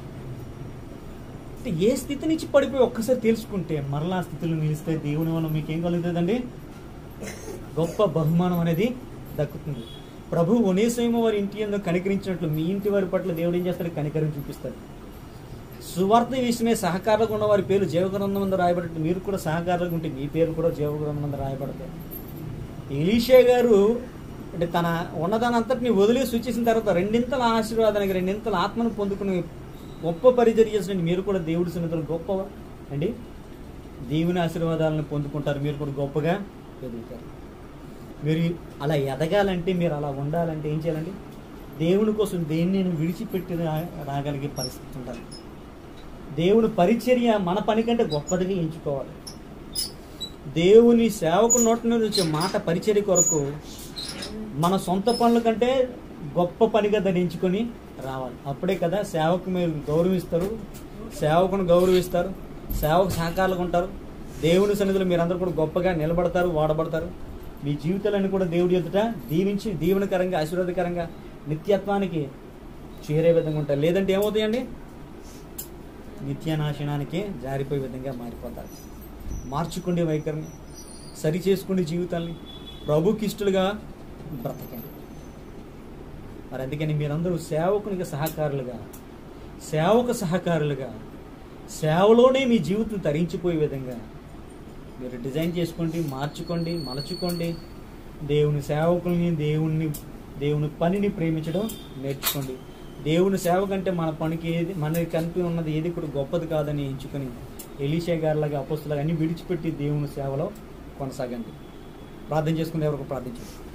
అంటే ఏ స్థితి నుంచి పడిపోయి ఒక్కసారి తెలుసుకుంటే మరలా ఆ స్థితిలో నిలిస్తే దేవుని వల్ల మీకు ఏం కలుగుతుందండి గొప్ప బహుమానం అనేది దక్కుతుంది ప్రభు ఒనేసేమో వారి ఇంటి ఎందుకు కనికరించినట్లు మీ ఇంటి వారి పట్ల దేవుడు ఏం చేస్తాడు కనికరం చూపిస్తాడు సువార్త విషయమే సహకారులకు ఉన్న వారి పేరు జీవగ్రంథం మందు రాయబడట్టు మీరు కూడా సహకారులకు ఉంటే మీ పేరు కూడా జీవగ్రంథం మందు రాయబడతాయి ఎలీషా గారు అంటే తన ఉన్నదాని అంతటిని వదిలేసి వచ్చేసిన తర్వాత రెండింతల ఆశీర్వాదానికి రెండింతల ఆత్మను పొందుకుని గొప్ప పరిచర్య చేసిన మీరు కూడా దేవుడి సన్నిధిలో గొప్ప అండి దేవుని ఆశీర్వాదాలను పొందుకుంటారు మీరు కూడా గొప్పగా ఎదుగుతారు మీరు అలా ఎదగాలంటే మీరు అలా ఉండాలంటే ఏం చేయాలండి దేవుని కోసం దేన్ని నేను విడిచిపెట్టి రా- రాగలిగే పరిస్థితి ఉండాలి దేవుని పరిచర్య మన పని కంటే గొప్పదిగా ఎంచుకోవాలి దేవుని సేవకు నోటి నుంచి వచ్చే మాట పరిచర్య కొరకు మన సొంత పనుల కంటే గొప్ప పనిగా దాన్ని ఎంచుకొని రావాలి అప్పుడే కదా సేవకు మీరు గౌరవిస్తారు సేవకును గౌరవిస్తారు సేవకు సహకారులుగా ఉంటారు దేవుని సన్నిధిలో మీరందరూ కూడా గొప్పగా నిలబడతారు వాడబడతారు మీ జీవితాలన్నీ కూడా దేవుడి ఎదుట దీవించి దీవెనకరంగా ఆశీర్వాదకరంగా నిత్యత్వానికి చేరే విధంగా ఉంటారు లేదంటే ఏమవుతాయండి నిత్యనాశనానికి జారిపోయే విధంగా మారిపోతారు మార్చుకోండి వైఖరిని సరి చేసుకోండి జీవితాల్ని ప్రభుకి ఇష్టలుగా బ్రతకండి మరి అందుకని మీరందరూ సేవకునికి సహకారులుగా సేవకు సహకారులుగా సేవలోనే మీ జీవితం తరించిపోయే విధంగా మీరు డిజైన్ చేసుకోండి మార్చుకోండి మలచుకోండి దేవుని సేవకుల్ని దేవుని దేవుని పనిని ప్రేమించడం నేర్చుకోండి దేవుని సేవ కంటే మన పనికి ఏది మనకి కనిపి ఉన్నది ఏది కూడా గొప్పది కాదని ఎంచుకొని ఎలీషా గారిలాగా అపోస్తులాగా అన్ని విడిచిపెట్టి దేవుని సేవలో కొనసాగండి ప్రార్థన చేసుకుని ఎవరికి ప్రార్థించండి